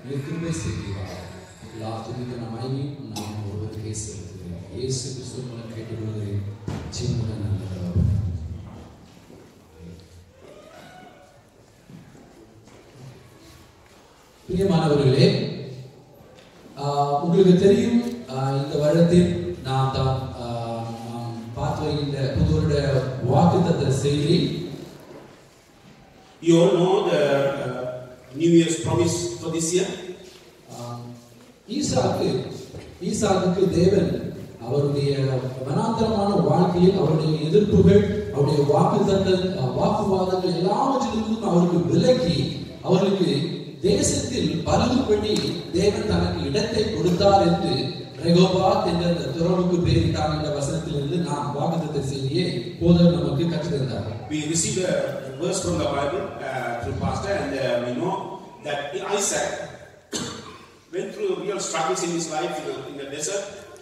நீர் கிருபை செய்கிறார் எல்லா துணித மனைவியும் நாம் ஒருவருக்கே செலுத்துகிறேன் இயேசு கிறிஸ்து மூலம் கேட்டுக்கொள்கிறேன் ஜீவனுடன் நல்லவர் பிரியமானவர்களே ஆஹ், உங்களுக்கு தெரியும் ஆஹ், இந்த வருடத்தில் நாம் தான் ஆஹ், நாம் பார்த்து வருகின்ற புதுவருட வாக்குத்தத்த செய்தி You all know the uh, New Year's promise for this year. ஆம், ஈசாக்கு ஈசாக்குக்கு தேவன் அவருடைய வனாந்தரமான வாழ்க்கையில் அவருடைய எதிர்ப்புகள் அவருடைய வாக்குத்தங்கள் அஹ், வாக்குவாதங்கள் எல்லாவற்றிலிருந்தும் அவருக்கு விலக்கி அவர்களுக்கு தேசத்தில் பலகுபடி தேவன் தனக்கு இடத்தை கொடுத்தார் என்று ரெகோபாத் என்ற அந்த துறவுக்கு பேரிட்டான் என்ற வசனத்திலிருந்து நாம் வாக்குத்தத்த செய்தியை போதர் நமக்கு கற்றுத்தந்தார் We received a verse from the Bible uh, through Pastor, and uh, we know that Isaac went through real struggles in his life in the, in the desert,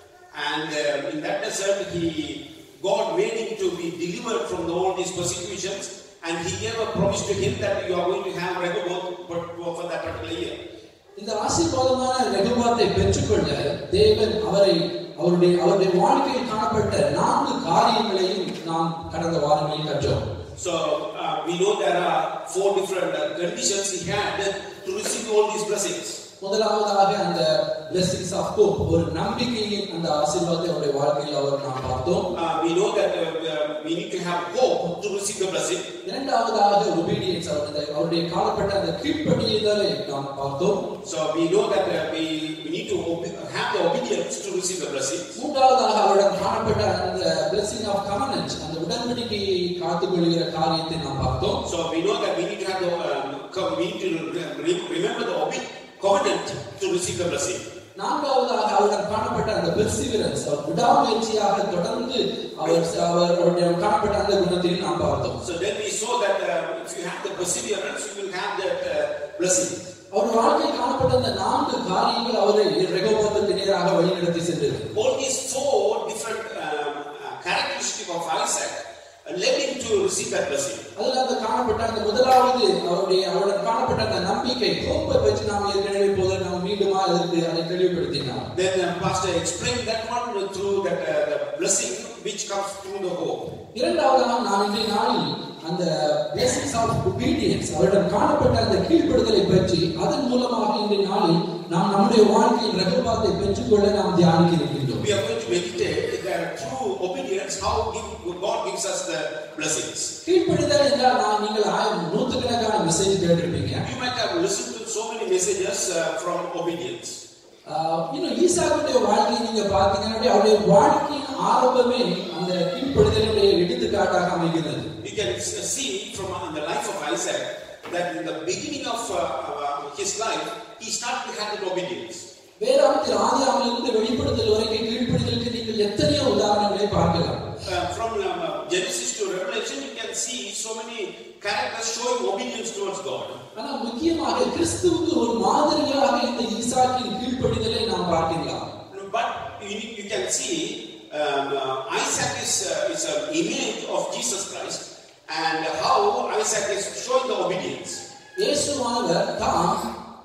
and uh, in that desert, he God made him to be delivered from all these persecutions, and He gave a promise to him that you are going to have Rehoboth but for that particular year. இந்த ஆசீர்வாதமான ரெகுபாத்தை பெற்றுக்கொள்ள தேவன் அவரை அவருடைய அவருடைய வாழ்க்கையில் காணப்பட்ட நான்கு காரியங்களையும் நாம் கடந்த வாரங்களில் கற்றோம் So uh, we know there are four different uh, conditions he had to receive all these blessings. முதலாவதாக அந்த blessings of hope ஒரு நம்பிக்கையின் அந்த ஆசீர்வாதத்தை அவருடைய வாழ்க்கையில் அவர் நாம் பார்த்தோம் Uh, we know that uh, uh, we need to have hope to receive the blessing. இரண்டாவதாக obedience அவருடைய அவருடைய காலப்பட்ட அந்த கீழ்ப்படியுதலை நாம் பார்த்தோம் So we know that uh, we, we need to obe- have the obedience to receive the blessing. மூன்றாவதாக அவரிடம் காணப்பட்ட அந்த blessing of covenant அந்த உடன்படிக்கையை காத்துக்கொள்கிற காரியத்தை நாம் பார்த்தோம் So we know that we need to have the um, co- we need to re- re- remember the obe- covenant to receive the blessing. நான்காவதாக அவரிடம் காணப்பட்ட அந்த பெர்சிவரன்ஸ் அவர் விடாமுயற்சியாக தொடர்ந்து அவர் அவர் அவருடைய காணப்பட்ட அந்த குணத்தையும் நாம் பார்த்தோம் So then we saw that uh, if you have the perseverance, you will have that uh, blessing. அவர் வாழ்க்கையில் காணப்பட்ட அந்த நான்கு காரியங்கள் அவரை ரெகோபத்துக்கு நேராக வழிநடத்தி சென்றது All these four different um, uh, characteristics of Isaac uh, led him to receive that blessing. அதுல அந்த காணப்பட்ட அந்த முதலாவது அவருடைய அவருடன் காணப்பட்ட அந்த நம்பிக்கை ஹோப்பை பற்றி நாம் ஏற்கனவே போது நாம் மீண்டுமா அதற்கு அதை தெளிவுபடுத்தினார் Then uh, Pastor explained that one through that uh, the blessing which comes through the hope. இரண்டாவதாக நான் இன்றைய நாளில் அந்த blessings of obedience அவரிடம் காணப்பட்ட அந்த கீழ்ப்படுதலை பற்றி அதன் மூலமாக இன்றைய நாளில் நாம் நம்முடைய வாழ்க்கையில் ரகபாத்தை பெற்றுக்கொள்ள நாம் தியானிக்க இருக்கின்றோம் We are going to meditate that through obedience, how give, God gives us the blessings. கீழ்ப்படிதல் என்றால் நான் நீங்கள் ஆயிரம் நூற்றுக்கணக்கான மெசேஜ் கேட்டிருப்பீங்க You might have listened to so many messages uh, from obedience. ஆஹ் இன்னும் ஈசாக்குடைய வாழ்க்கையை நீங்க பார்த்தீங்கன்னா அவருடைய வாழ்க்கையின் ஆரம்பமே அந்த கீழ்ப்படுதலுடைய எடுத்துக்காட்டாக அமைகிறது You can s- see from uh, the life of Isaac that in the beginning of uh, uh, his life, he started to have that obedience. வேதாமத்தில் ஆதியாமிலிருந்து வெளிப்படுத்தல் வரைக்கும் கீழ்ப்படுதலுக்கு நீங்கள் எத்தனையோ உதாரணங்களை பார்க்கலாம் Uh, from um, uh, Genesis to Revelation, you can see so many characters showing obedience towards God. ஆனா முக்கியமாக கிறிஸ்துவுக்கு ஒரு மாதிரியாக இந்த ஈசாக்கின் கீழ்ப்படிதலை நாம் பார்க்கலாம் But you, you can see um, uh, Isaac is, uh, is an image of Jesus Christ and how Isaac is showing the obedience. இயேசுவானவர் தாம்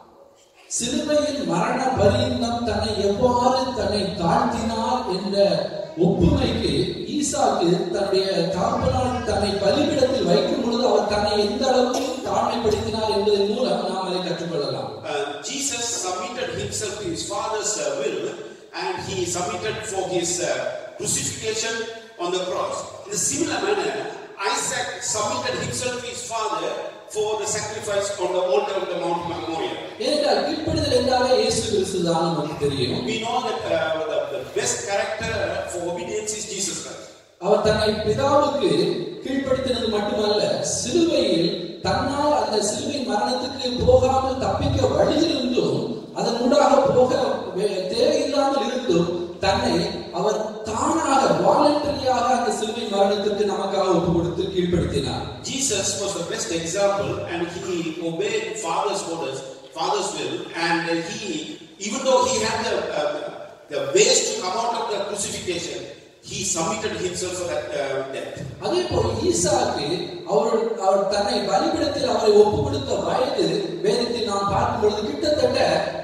சிலுவையில் மரண பரியந்தம் தன்னை எவ்வாறு தன்னை தாழ்த்தினார் என்ற ஒப்புமைக்கு ஈசாக்கு தன்னுடைய தகப்பனால் தன்னை பலிபிடத்தில் வைக்கும் பொழுது அவர் தன்னை எந்த அளவுக்கு தாழ்மைப்படுத்தினார் என்பதன் மூலம் நாம் அதை கற்றுக்கொள்ளலாம் Uh, Jesus submitted himself to his Father's uh, will and he submitted for his uh, crucifixion on the cross. In a similar manner, Isaac submitted himself to his father for the sacrifice on the altar of the Mount Memorial. ஏனென்றால் கீழ்ப்படிதல் என்றாலே இயேசு கிறிஸ்து தான் நமக்கு தெரியும் We know that uh, the, the best character for obedience is Jesus Christ. அவர் தன்னை பிதாவுக்கு கீழ்ப்படுத்தினது மட்டுமல்ல சிலுவையில் தன்னால் அந்த சிலுவை மரணத்துக்கு போகாமல் தப்பிக்க வழியிருந்தும் அதன் ஊடாக போக வே- தேவையில்லாமல் இருந்தும் தன்னை அவர் தானாக வாலண்டரியாக அந்த சிலுவை மரணத்துக்கு நமக்காக ஒப்பு கொடுத்து கீழ்ப்படுத்தினார் Jesus was the best example and he obeyed Father's orders, Father's will, and he, even though he had the, uh, the ways to come out of the crucifixion, he submitted himself for that uh, death. அதே போல் ஈசாக்கு அவர் அவர் தன்னை பலிபிடத்தில் அவரை ஒப்பு கொடுத்த வயது வேதத்தில் நாம் பார்க்கும் பொழுது கிட்டத்தட்ட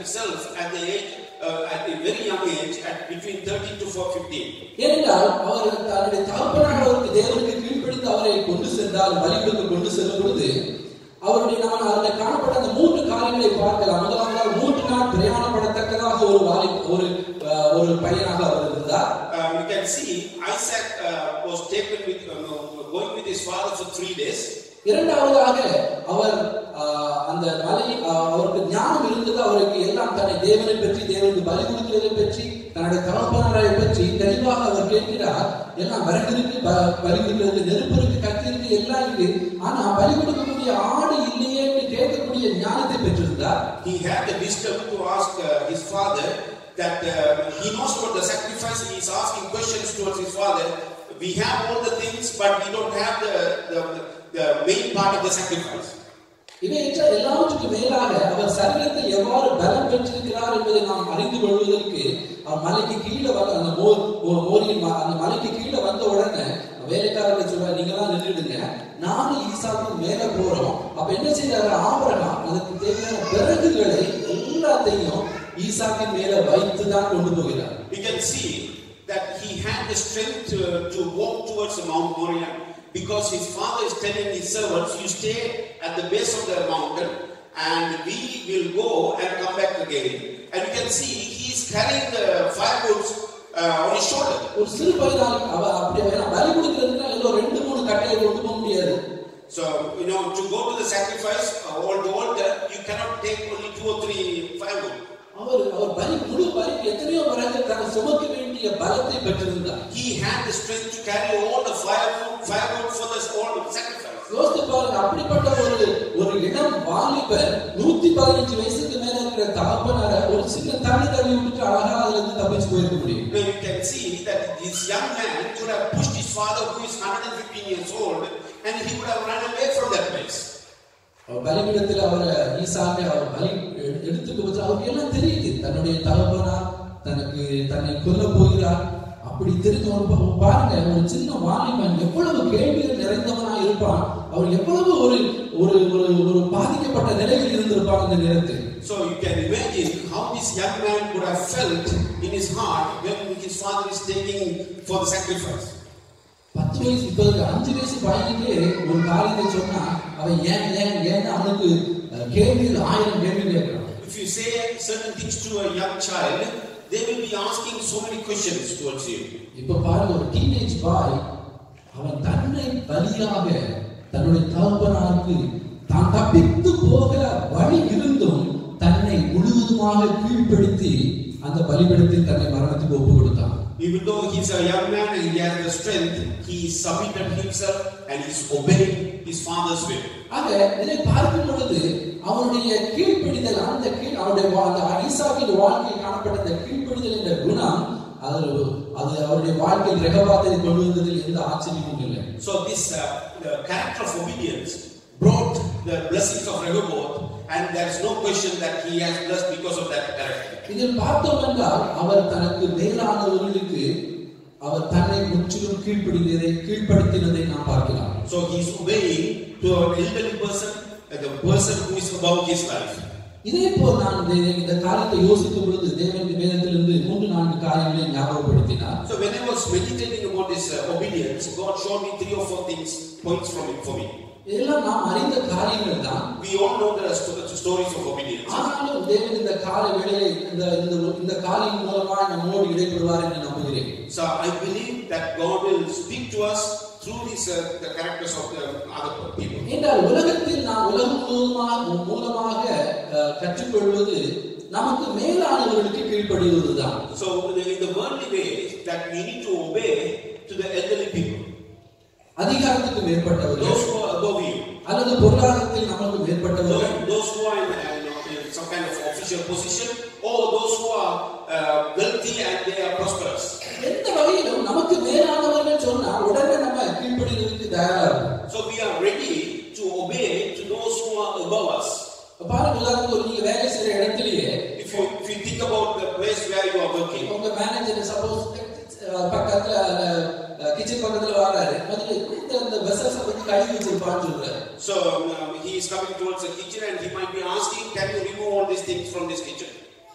himself at the age, uh, at a very young age, at between 13 to 15. ஏனென்றால் அவர் தன்னுடைய தகப்பனாக அவருக்கு தேவனுக்கு கீழ்ப்படிந்து அவரை கொண்டு சென்றால் பலிகளுக்கு கொண்டு செல்லும் பொழுது அவருடைய நம்ம அதில் காணப்பட்ட அந்த மூன்று காரியங்களை பார்க்கலாம் முதலாவதாக மூன்று நாள் பிரயாணப்படத்தக்கதாக ஒரு வாலி ஒரு அஹ், ஒரு பையனாக அவர் இருந்தார் Uh, you can see Isaac uh, was taken with, uh, no, going with his father for three days. இரண்டாவதாக அவர் ஆஹ், அந்த மலை ஆஹ், அவருக்கு ஞானம் இருந்தது அவருக்கு எல்லாம் தன்னை தேவனை பற்றி தேவனுக்கு பலி கொடுக்கிறதை பற்றி தன்னுடைய தகப்பனரை பற்றி தெளிவாக அவர் கேட்கிறார் எல்லாம் விறகு இருக்கு ப- பலி கொடுக்கிறது நெருப்பு இருக்கு கத்தி இருக்கு எல்லாம் இருக்கு ஆனா பலி கொடுக்கக்கூடிய ஆடு இல்லையே என்று கேட்கக்கூடிய ஞானத்தை பெற்றிருந்தார் He had the wisdom to ask uh, his father that uh, he knows about the sacrifice. He is asking questions towards his father. We have all the things, but we don't have the, the, the main part of the sacrifice. இவையற்ற எல்லாவற்றுக்கும் மேலாக அவர் சரீரத்தில் எவ்வாறு பலம் பெற்றிருக்கிறார் என்பதை நாம் அறிந்து கொள்வதற்கு அவர் மலைக்கு கீழே வந்த அந்த மோர் மோ- மோரியின் ம- அந்த மலைக்கு கீழே வந்த உடனே வேலைக்காரர்கள் சொல்ற நீங்களாம் நின்றுடுங்க நானும் ஈசாக்கும் மேல போறோம் அப்ப என்ன செய்யறாரு ஆபரகம் அதுக்கு தேவையான பிறகுகளை எல்லாத்தையும் ஈசாக்கின் மேல வைத்து தான் கொண்டு போகிறார் We can see that he had the strength to, to walk towards the Mount Moriah because his father is telling his servants, You stay at the base of the mountain and we will go and come back again. And you can see he is carrying the firewoods uh, on his shoulder. ஒரு சிறு பையனால் அவ அப்படி ஏன்னா பலி கொடுக்கறதுனா ஏதோ ரெண்டு மூணு கட்டையை கொண்டு போக முடியாது So, you know, to go to the sacrifice, uh, or the altar, you cannot take only two or three firewood. அவர் அவர் பலி முழு பலிக்கு எத்தனையோ பிறகு தன்னை சுமக்க வேண்டிய பலத்தை பெற்றிருந்தார் He had the strength to carry all the firewood, firewood for this all sacrifice. யோசித்து பாருங்க அப்படிப்பட்ட ஒரு ஒரு இளம் வாலிபர் நூத்தி பதினஞ்சு வயசுக்கு மேல இருக்கிற தகப்பனார ஒரு சின்ன தள்ளி தள்ளி விட்டுட்டு அழகா அதுல இருந்து தப்பிச்சு போயிருக்க முடியும் Now you can see that this young man could have pushed his father, who is 115 years old, and he would have run away from that place. அவர் பலிபீடத்தில் அவரை ஈசாக அவர் பலி எ- எடுத்துக்க வச்சு அவருக்கு எல்லாம் தெரியுது தன்னுடைய தகப்பனார் தனக்கு தன்னை கொல்ல போகிறார் அப்படி தெரிஞ்ச ஒரு பா- பாருங்க ஒரு சின்ன வாலிபன் எவ்வளவு கேள்விகள் நிறைந்தவனா இருப்பான் அவர் எவ்வளவு ஒரு ஒரு ஒரு ஒரு பாதிக்கப்பட்ட நிலையில் இருந்திருப்பான் அந்த நேரத்தில் So you can imagine how this young man would have felt in his heart when his father is taking for the sacrifice. பத்து வயசு இப்ப இருக்க அஞ்சு வயசு பையனுக்கு ஒரு காரியத்தை சொன்னா அவன் ஏன் ஏன் ஏன்னு அவனுக்கு அஹ், கேள்விகள் ஆயிரம் கேள்வி கேட்கிறான் If you say certain things to a young child, they will be asking so many questions towards you. இப்ப பாருங்க ஒரு டீனேஜ் பாய் அவன் தன்னை பலியாக தன்னுடைய தகப்பனாருக்கு தான் தப்பித்து போக வழி இருந்தும் தன்னை முழுவதுமாக கீழ்ப்படுத்தி அந்த பலிபீடத்தில் தன்னை மரணத்துக்கு ஒப்பு கொடுத்தான் Even though he's a young man and he has the strength, he submitted himself and he's obeying his father's will. ஆக இதை பார்க்கும் பொழுது அவனுடைய கீழ்ப்படிதல் அந்த கீழ் அவருடைய வா- அந்த ஈசாக்கின் வாழ்க்கையில் காணப்பட்ட அந்த கீழ்ப்படிதல் என்ற குணம் அது அது அவருடைய வாழ்க்கையில் ரெகபாத்தை கொண்டு வந்ததில் எந்த ஆச்சரியமும் இல்லை So this uh, the character of obedience brought the blessings of Rehoboth, and there is no question that he has blessed because of that character. இதில் பார்த்தோம் என்றால் அவர் தனக்கு மேலானவர்களுக்கு அவர் தன்னை முற்றிலும் கீழ்ப்படிந்ததை கீழ்ப்படுத்தினதை நாம் பார்க்கலாம் So he's obeying to an elderly person, and the person who is above his life. இதே போல் நான் இந்த- இந்த காரியத்தை யோசிக்கும் பொழுது தேவன் வேதத்திலிருந்து மூன்று நான்கு காரியங்களை ஞாபகப்படுத்தினார் So when I was meditating about this uh, obedience, God showed me three or four things, points from it for me. இதெல்லாம் நாம் அறிந்த காரியங்கள் தான் We all know the sto- stories of obedience. ஆனாலும் தேவன் இந்த கால வேளையை இந்த இந்த இந்த காலையின் மூலமா நம்மோடு இடைப்படுவார் என்று நம்புகிறேன் So I believe that God will speak to us through these uh, the characters of the other people. என்றால் உலகத்தில் நாம் உலகம் முழுவதுமாக மூலமாக அஹ், கற்றுக்கொள்வது நமக்கு மேலானவர்களுக்கு கீழ்ப்படிவதுதான் So in the worldly way, that we need to obey to the elderly people, அதிகாரத்துக்கு மேற்பட்டவர்கள் those who are above you, அல்லது பொருளாதாரத்தில் நமக்கு மேற்பட்டவர்கள் those, those who are in, uh, you know, in some kind of official position, or those who are uh, wealthy and they are prosperous. எந்த வகையிலும் நமக்கு மேலானவர்கள் சொன்னா உடனே நம்ம கீழ்ப்படிவதற்கு தயாரா இருக்கும் So we are ready to obey to those who are above us. பாருங்க உதாரணத்துக்கு ஒரு நீங்க வேலை செய்யற இடத்துலயே If you, if you think about the place where you are working, உங்க மேனேஜர் சப்போஸ் பக்கத்துல கிச்சன் பக்கத்துல வராரு வந்து இந்த இந்த வெசல்ஸ் பத்தி கழுவி வச்சிருப்பான்னு சொல்றாரு so um, he is coming towards the kitchen and he might be asking, Can you remove all these things from this kitchen?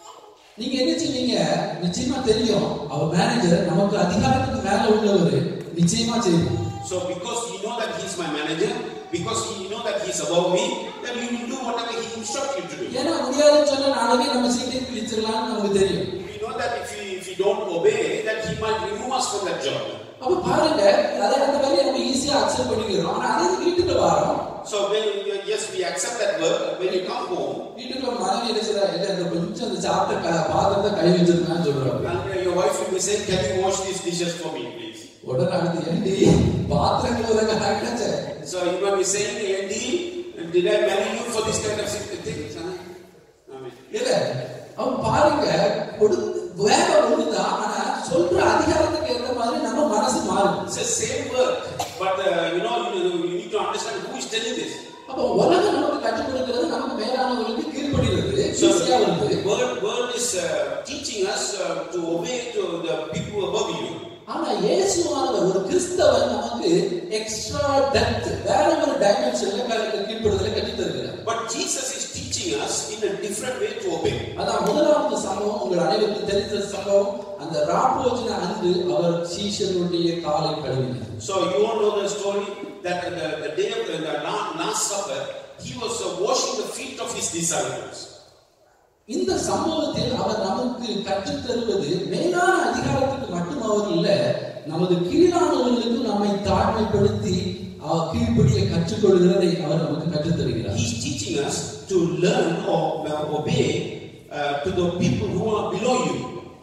நீங்க என்ன செய்வீங்க நிச்சயமா தெரியும் அவர் மேனேஜர் நமக்கு அதிகாரத்துக்கு மேல உள்ளவர் நிச்சயமா செய்வோம் So because you know that he's my manager, because you know that he's above me, then you will do whatever he instructs you to do. ஏன்னா முடியாதுன்னு சொன்னா நாளைக்கே நம்ம சீட்டை கிழிச்சிடலாம்னு நமக்கு தெரியும் We know that if we, if we don't obey, that he might remove us from that job. அப்ப பாருங்க அதை அந்த வேலையை நம்ம ஈஸியா அக்செப்ட் பண்ணிக்கிறோம் ஆனா அதே வீட்டுக்கு வரோம் So when yes, we accept that work. When you come home, வீட்டுக்கு ஒரு மனைவி என்ன செய்றா, இல்ல இந்த கொஞ்சம் அந்த சாப்பிட்ட க- பாத்திரத்தை கை வச்சிருக்கான்னு சொல்றாங்க and uh, your wife will be saying, "Can you wash these dishes for me, please?" உடனே அடுத்து ஏண்டி பாத்திரங்கள் ஒரு ஆகிடாச்சே So you might be saying, "Andy, did I marry you for this kind of things?" Huh? Amen. இல்ல அவன் பாருங்க கொடு வேலை ஒண்ணுதான் ஆனா சொல்ற அதிகாரத்துக்கு ஏற்ற மாதிரி நம்ம மனசு மாறும் It's the same work, but uh, you know you, you need to understand who is telling this. அப்ப உலகம் நமக்கு கற்றுக் கொடுக்கிறது நமக்கு மேலானவர்களுக்கு கீழ்ப்படுகிறது So ஈஸியா வருது the word, word is uh, teaching us uh, to obey to the people above you. ஆனா இயேசுவானவர் ஒரு கிறிஸ்தவன் நமக்கு எக்ஸ்ட்ரா டெப்த் வேற ஒரு டைமென்ஷன்ல கீழ்ப்படுதலை கற்றுத் தருகிறார் But Jesus is teaching us in a different way to obey. அதான் முதலாவது சம்பவம் உங்கள் அனைவருக்கும் தெரிந்த சம்பவம் அந்த ராப்போஜன அன்று அவர் சீஷருடைய காலை கழுவினார் So you all know the story that the, the day of the, the la- last supper, he was uh, washing the feet of his disciples. இந்த சம்பவத்தில் அவர் நமக்கு கற்றுத் தருவது மேலான அதிகாரத்துக்கு மட்டும் அவர் இல்ல நமது கீழானவர்களுக்கு நம்மை தாழ்மைப்படுத்தி அவர் கீழ்ப்படிய கற்றுக்கொள்கிறதை அவர் நமக்கு கற்றுத் தருகிறார் He's teaching us to learn or uh, obey uh, to the people who are below you.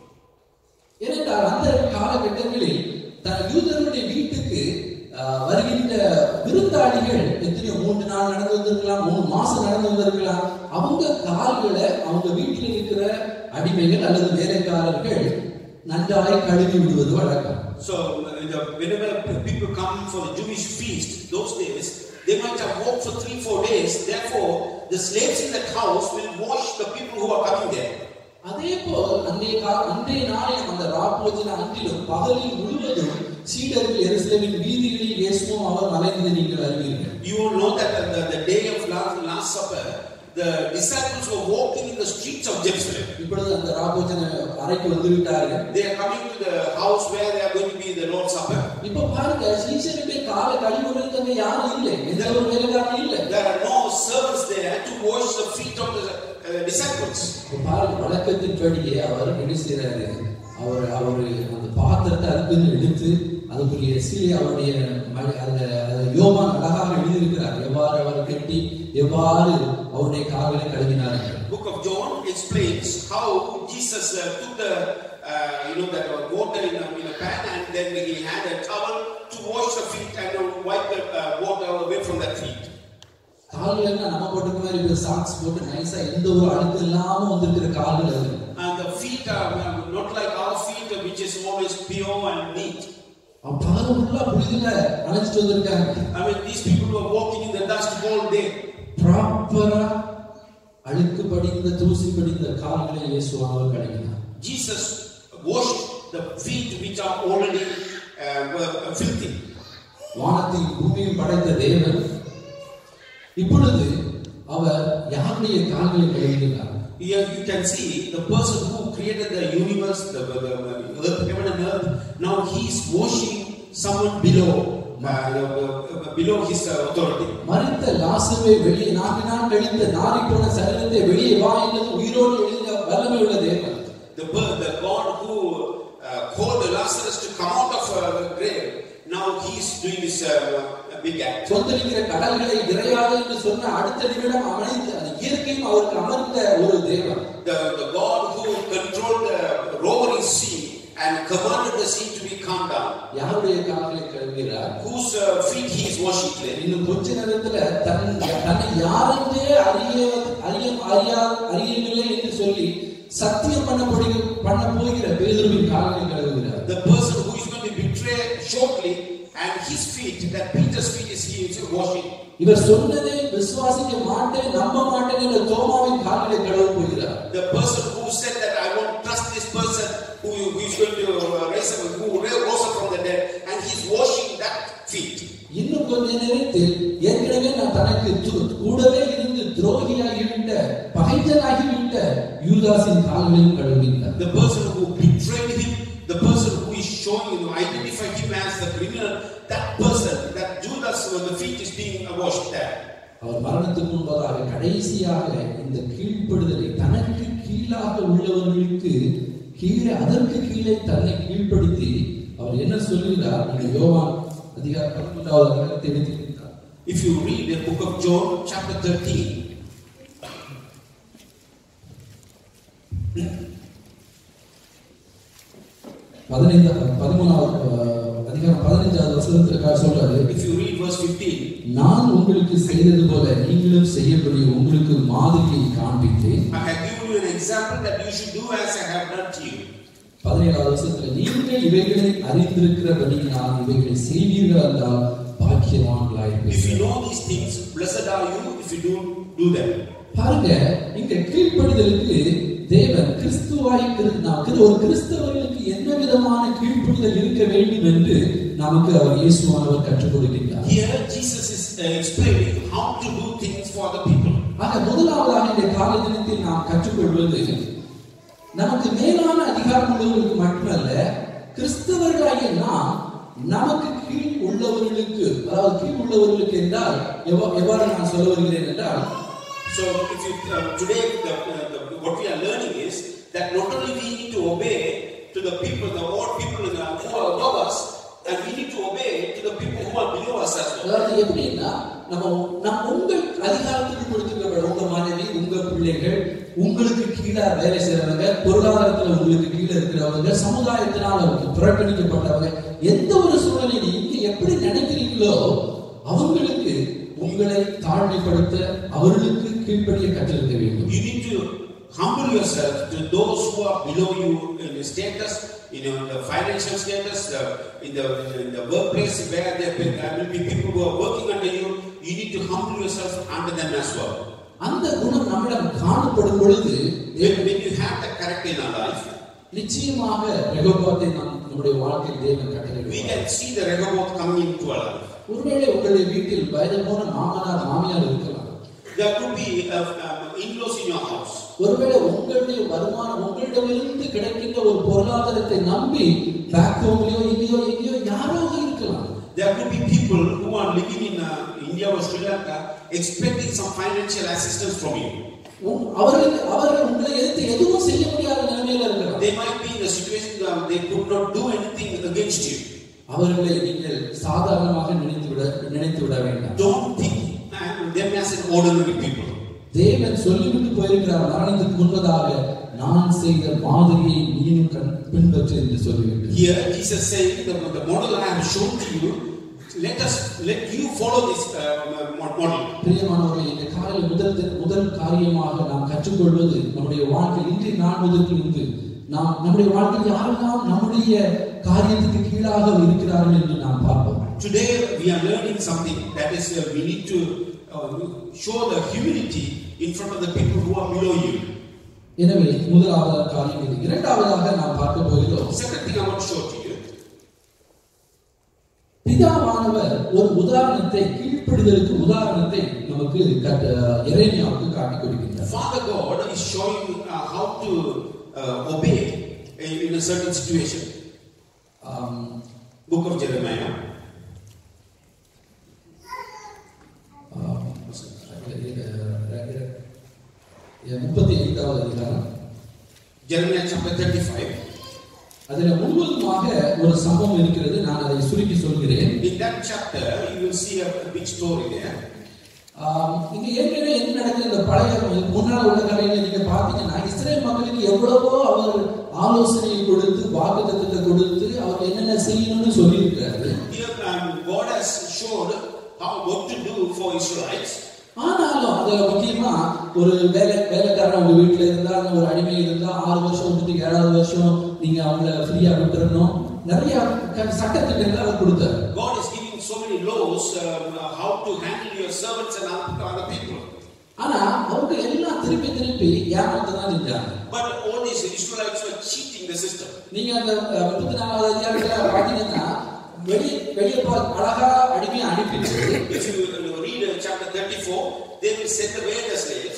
ஏனென்றால் அந்த காலகட்டங்களில் தன் யூதர்களுடைய வீட்டுக்கு ஆஹ், வருகின்ற விருந்தாளிகள் எத்தனையோ மூன்று நாள் நடந்து வந்திருக்கலாம் மூணு மாசம் நடந்து வந்திருக்கலாம் அவங்க கால்களை அவங்க வீட்டில் இருக்கிற அடிமைகள் அல்லது வேலைக்காரர்கள் நன்றாய் கழுவி விடுவது வழக்கம் So uh, the, whenever people come for the Jewish feast, those days, they might have walked for three, four days. Therefore, the slaves in that house will wash the people who are coming there. அதே போல் அன்றைய கா- அன்றைய நாளில் அந்த ராப்போஜன அன்றிலும் பகலில் முழுவதும் சீடர்கள் எருசலேமின் வீதிகளில் இயேசுவும் அவர் மலைந்து நீங்கள் அறிவீர்கள் You all know that uh, the, the day of last, last supper, the disciples were walking in the streets of Jerusalem. இப்பொழுது அந்த ராப்போஜன அறைக்கு வந்து விட்டார்கள் They are coming to the house where they are going to be the Lord's Supper. இப்ப பாருங்க சீசனுடைய கால கழிவுகளுக்கு யாரும் இல்லை எந்த ஒரு வேலைக்காரனும் இல்லை There are no servants there to wash the feet of the uh, disciples. இப்ப பாருங்க வழக்கத்தின்படியே அவர் என்ன செய்யறாரு அவர் அவர் அந்த பாத்திரத்தை அதுக்குன்னு எடுத்து அதுக்குரிய சீலை அவருடைய ம- அந்த அந்த யோவான் அழகாக எழுதியிருக்கிறார் எவ்வாறு அவர் கட்டி எவ்வாறு அவருடைய கால்களை கழுவினார்கள் Book of John explains how Jesus uh, took the uh, you know that uh, water in a, in a pan and then he had a towel to wash the feet and uh, wipe the uh, water away from the feet. கால்கள்னா நம்ம போட்டுக்க மாதிரி இப்ப socks போட்டு நைஸா எந்த ஒரு அழுத்தம் இல்லாம வந்திருக்கிற கால்கள் அது And the feet are uh, not like our feet, uh, which is always pure and neat. அவன் பகல் ஃபுல்லா புரிதல அழைச்சிட்டு வந்திருக்காங்க I mean, these people were walking in the dust all day. ப்ராப்பரா அழுக்கு படிந்த தூசி படிந்த கால்களை இயேசுவானவர் கழுவினார் Jesus washed the feet which are already uh, were filthy. வானத்தையும் பூமியும் படைத்த தேவன் இப்பொழுது அவர் யாருடைய கால்களை கழுவினார் Here you can see the person who created the universe, the, the, the earth, heaven and earth. Now he is washing someone below, uh, uh, below his uh, authority. மறித்த லாசருவை வெளியே நான்கு நாள் கழித்த நாரி போன சரீரத்தை வெளியே வா என்றது உயிரோடு எழுந்த வல்லமை உள்ள தேவன் The, bird, the God who uh, called Lazarus to come out of uh, the grave, now he is doing this uh, big act. சொந்தளிக்கிற கடல்களை இறையாது என்று சொன்ன அடுத்த நிமிடம் அமைந்து அந்த இயற்கையும் அவருக்கு அமர்ந்த ஒரு தேவன் The, the God who controlled the roaring sea and commanded the sea to be calmed down, யாருடைய கால்களை கழுவுகிறார் whose uh, feet he is washing today. இன்னும் கொஞ்ச நேரத்துல தன் தன்னை யாரென்றே அறிய அறிய அறியா அறியவில்லை என்று சொல்லி சத்தியம் பண்ண போகிற பண்ண போகிற பேதுருவின் கால்களை கழுவுகிறார் The person who is going to betray shortly, and his feet, that Peter's feet is he is washing. இவர் சொன்னதை விசுவாசிக்க மாட்டேன் நம்ப மாட்டேன் என்ற தோமாவின் கால்களை கழுவ போகிறார் The person who said that I won't trust this person who, who is going to uh, raise up, who rose up from the dead, and he's washing that feet. இன்னும் கொஞ்ச நேரத்தில் ஏற்கனவே நான் தனக்கு து- கூடவே இருந்து துரோகியாகிவிட்ட பகைஞனாகிவிட்ட யூதாஸின் கால்களையும் கழுவினார் The person who betrayed him, the person who is showing him, identify him as the criminal, that person, that Judas, when the feet is being washed there. அவர் மரணத்துக்கு முன்பதாக கடைசியாக இந்த கீழ்ப்படுதலை தனக்கு கீழாக உள்ளவர்களுக்கு கீழே அதற்கு கீழே தன்னை கீழ்ப்படுத்தி அவர் என்ன சொல்லுகிறார் நீங்க யோவான் அதிகார பதிமூன்றாவது அதிகாரத்தை எடுத்துக்கிட்டார் If you read the book of John, chapter 13, பதினைந்து பதிமூணாவது அஹ், அதிகாரம் பதினைஞ்சாவது வசனத்திற்காக சொல்றாரு if you read verse 15, நான் உங்களுக்கு செய்தது போல நீங்களும் செய்யப்படி உங்களுக்கு மாதிரியை காண்பித்தேன் I have given you an example that you should do as I have done to you. பதினேழாவது வருஷத்துல நீங்கள் இவைகளை அறிந்திருக்கிறபடியினால் இவைகளை செய்வீர்கள் என்றால் If you பாக்கியவான்களாயிருப்பீர்கள் know these things, blessed are you if you don't do them. பாருங்க இங்க கீழ்ப்படிதலுக்கு தேவன் கிறிஸ்துவாய் கிரு- நாம் கிரு- ஒரு கிறிஸ்தவர்களுக்கு என்ன விதமான கீழ்ப்படிதல் இருக்க வேண்டும் என்று நமக்கு அவர் இயேசுவானவர் கற்றுக் கொடுக்கின்றார் Here, Jesus is uh, explaining how to do things for the people. ஆக முதலாவதாக இந்த கால தினத்தில் நாம் கற்றுக்கொள்வது நமக்கு மேலான அதிகாரம் உள்ளவர்களுக்கு மட்டுமல்ல கிறிஸ்தவர்களாகிய நாம் நமக்கு கீழ் உள்ளவர்களுக்கு அதாவது கீழ் உள்ளவர்களுக்கு என்றால் எவ்வா- எவ்வாறு நான் சொல்ல வருகிறேன் என்றால் So, if you uh, today the, uh, the, what we are learning is that not only we need to obey to the people, the old people in the, who are above us, and we need to obey to the people who are below us as well. அதாவது எப்படின்னா நம்ம நம் உங்கள் அதிகாரத்துக்கு கொடுத்துருக்க உங்க மனைவி உங்க பிள்ளைகள் உங்களுக்கு கீழே வேலை செய்யறவங்க பொருளாதாரத்துல உங்களுக்கு கீழே இருக்கிறவங்க சமுதாயத்தினால் புறக்கணிக்கப்பட்டவங்க எந்த ஒரு சூழ்நிலையிலும் நீங்க எப்படி நினைக்கிறீங்களோ அவங்களுக்கு உங்களை தாழ்மைப்படுத்த அவர்களுக்கு கீழ்ப்படிய கற்றிருக்க வேண்டும் You need to humble yourself to those who are below you in the status, you know, the financial status, the, in, the, in the workplace where there will there will be people who are working under you. You need to humble yourself under them as well. அந்த குணம் நம்மிடம் காணப்படும் பொழுது When, when you have that character in our life, நிச்சயமாக ரெகோபாத்தை நாம் நம்முடைய வாழ்க்கையில் தேவன் we கட்டளை can see the Rehoboth coming into our life. ஒருவேளை உங்களுடைய வீட்டில் வயது போன மாமனார் மாமியார் இருக்கலாம் There could be uh, um, in-laws in your house. ஒருவேளை உங்களுடைய வருமானம் உங்களிடமிருந்து கிடைக்கின்ற ஒரு பொருளாதாரத்தை நம்பி பேக் ஹோம்லயோ எங்கேயோ எங்கேயோ யாரோ இருக்கலாம் There could be people who are living in uh, India or Sri Lanka expecting some financial assistance from you. உம், அவர்கள் அவர்கள் உங்களை எதிர்த்து எதுவும் செய்ய முடியாத நிலைமையில இருக்கலாம் They might be in a situation that they could not do anything against you. அவர்களை நீங்கள் சாதாரணமாக நினைத்து விட நினைத்து விட வேண்டாம் Don't think uh, them as an ordinary people. தேவன் சொல்லிவிட்டு போயிருக்கிறார் மரணத்துக்கு முன்பதாக நான் செய்த மாதிரியை நீனும் கண் பின்பற்று என்று சொல்லிவிட்டு Here, Jesus saying, the, the model I have shown to you, let us, let you follow this uh, model. பிரியமானவர்களே இந்த காலையில் முதல் தி- முதல் காரியமாக நாம் கற்றுக்கொள்வது நம்முடைய வாழ்க்கை இன்றைய நாள் முதற்கு இன்று நாம் நம்முடைய வாழ்க்கையில் யாரெல்லாம் நம்முடைய காரியத்துக்கு கீழாக இருக்கிறார்கள் என்று நாம் பார்ப்போம் Today, we are learning something that is, uh, we need to uh, show the humility in front of the people who are below you. எனவே முதலாவது காரியம் இது இரண்டாவதாக நாம் பார்க்க போகிறோம் Second thing I want to show to you, பிதாவானவர் ஒரு உதாரணத்தை கீழ்ப்படிதலுக்கு உதாரணத்தை நமக்கு கட்ட இறைமையாவுக்கு காட்டிக் கொடுக்கின்றார் Father God is showing uh, how to uh, obey in in a certain situation. ஆம், Book of Jeremiah, ஆம், முப்பத்தி ஐந்தாவது அதிகாரம் Jeremiah chapter 35. அதுல முழுவதுமாக ஒரு சம்பவம் இருக்கிறது நான் அதை சுருக்கி சொல்கிறேன் In that chapter, you will see a, a big story there. ஆம், இங்க ஏற்கனவே என்ன நடக்குது இந்த பழைய முன்னாள் உள்ள கலையில நீங்க பாத்தீங்கன்னா இஸ்ரேல் மக்களுக்கு எவ்வளவோ அவர் ஆலோசனை கொடுத்து வாக்குத்தத்தத்தை கொடுத்து அவர் என்னென்ன செய்யணும்னு சொல்லியிருக்கிறாரு Here, um, God has showed how what to do for Israelites. ஆனாலும் அதுல முக்கியமா ஒரு வேலை வேலைக்காரன் உங்க வீட்டுல இருந்தா அந்த ஒரு அடிமை இருந்தா ஆறு வருஷம் விட்டுட்டு ஏழாவது வருஷம் நீங்க அவங்கள ஃப்ரீயா விட்டுறணும் நிறைய க- சட்டத்திட்டங்களை அவர் கொடுத்தாரு God is giving so many laws um, uh, how to handle your servants and other other people. ஆனா அவங்க எல்லாம் திருப்பி திருப்பி ஏமாத்த தான் செஞ்சாங்க But all these Israelites were cheating the system. நீங்க அந்த அஹ், முப்பத்தி நாலாவது அதிகாரத்துல பாத்தீங்கன்னா வெளியே வெளியே போ அழகா அடிமையை அனுப்பிட்டு If you uh, read uh, chapter 34, they will send away the slaves.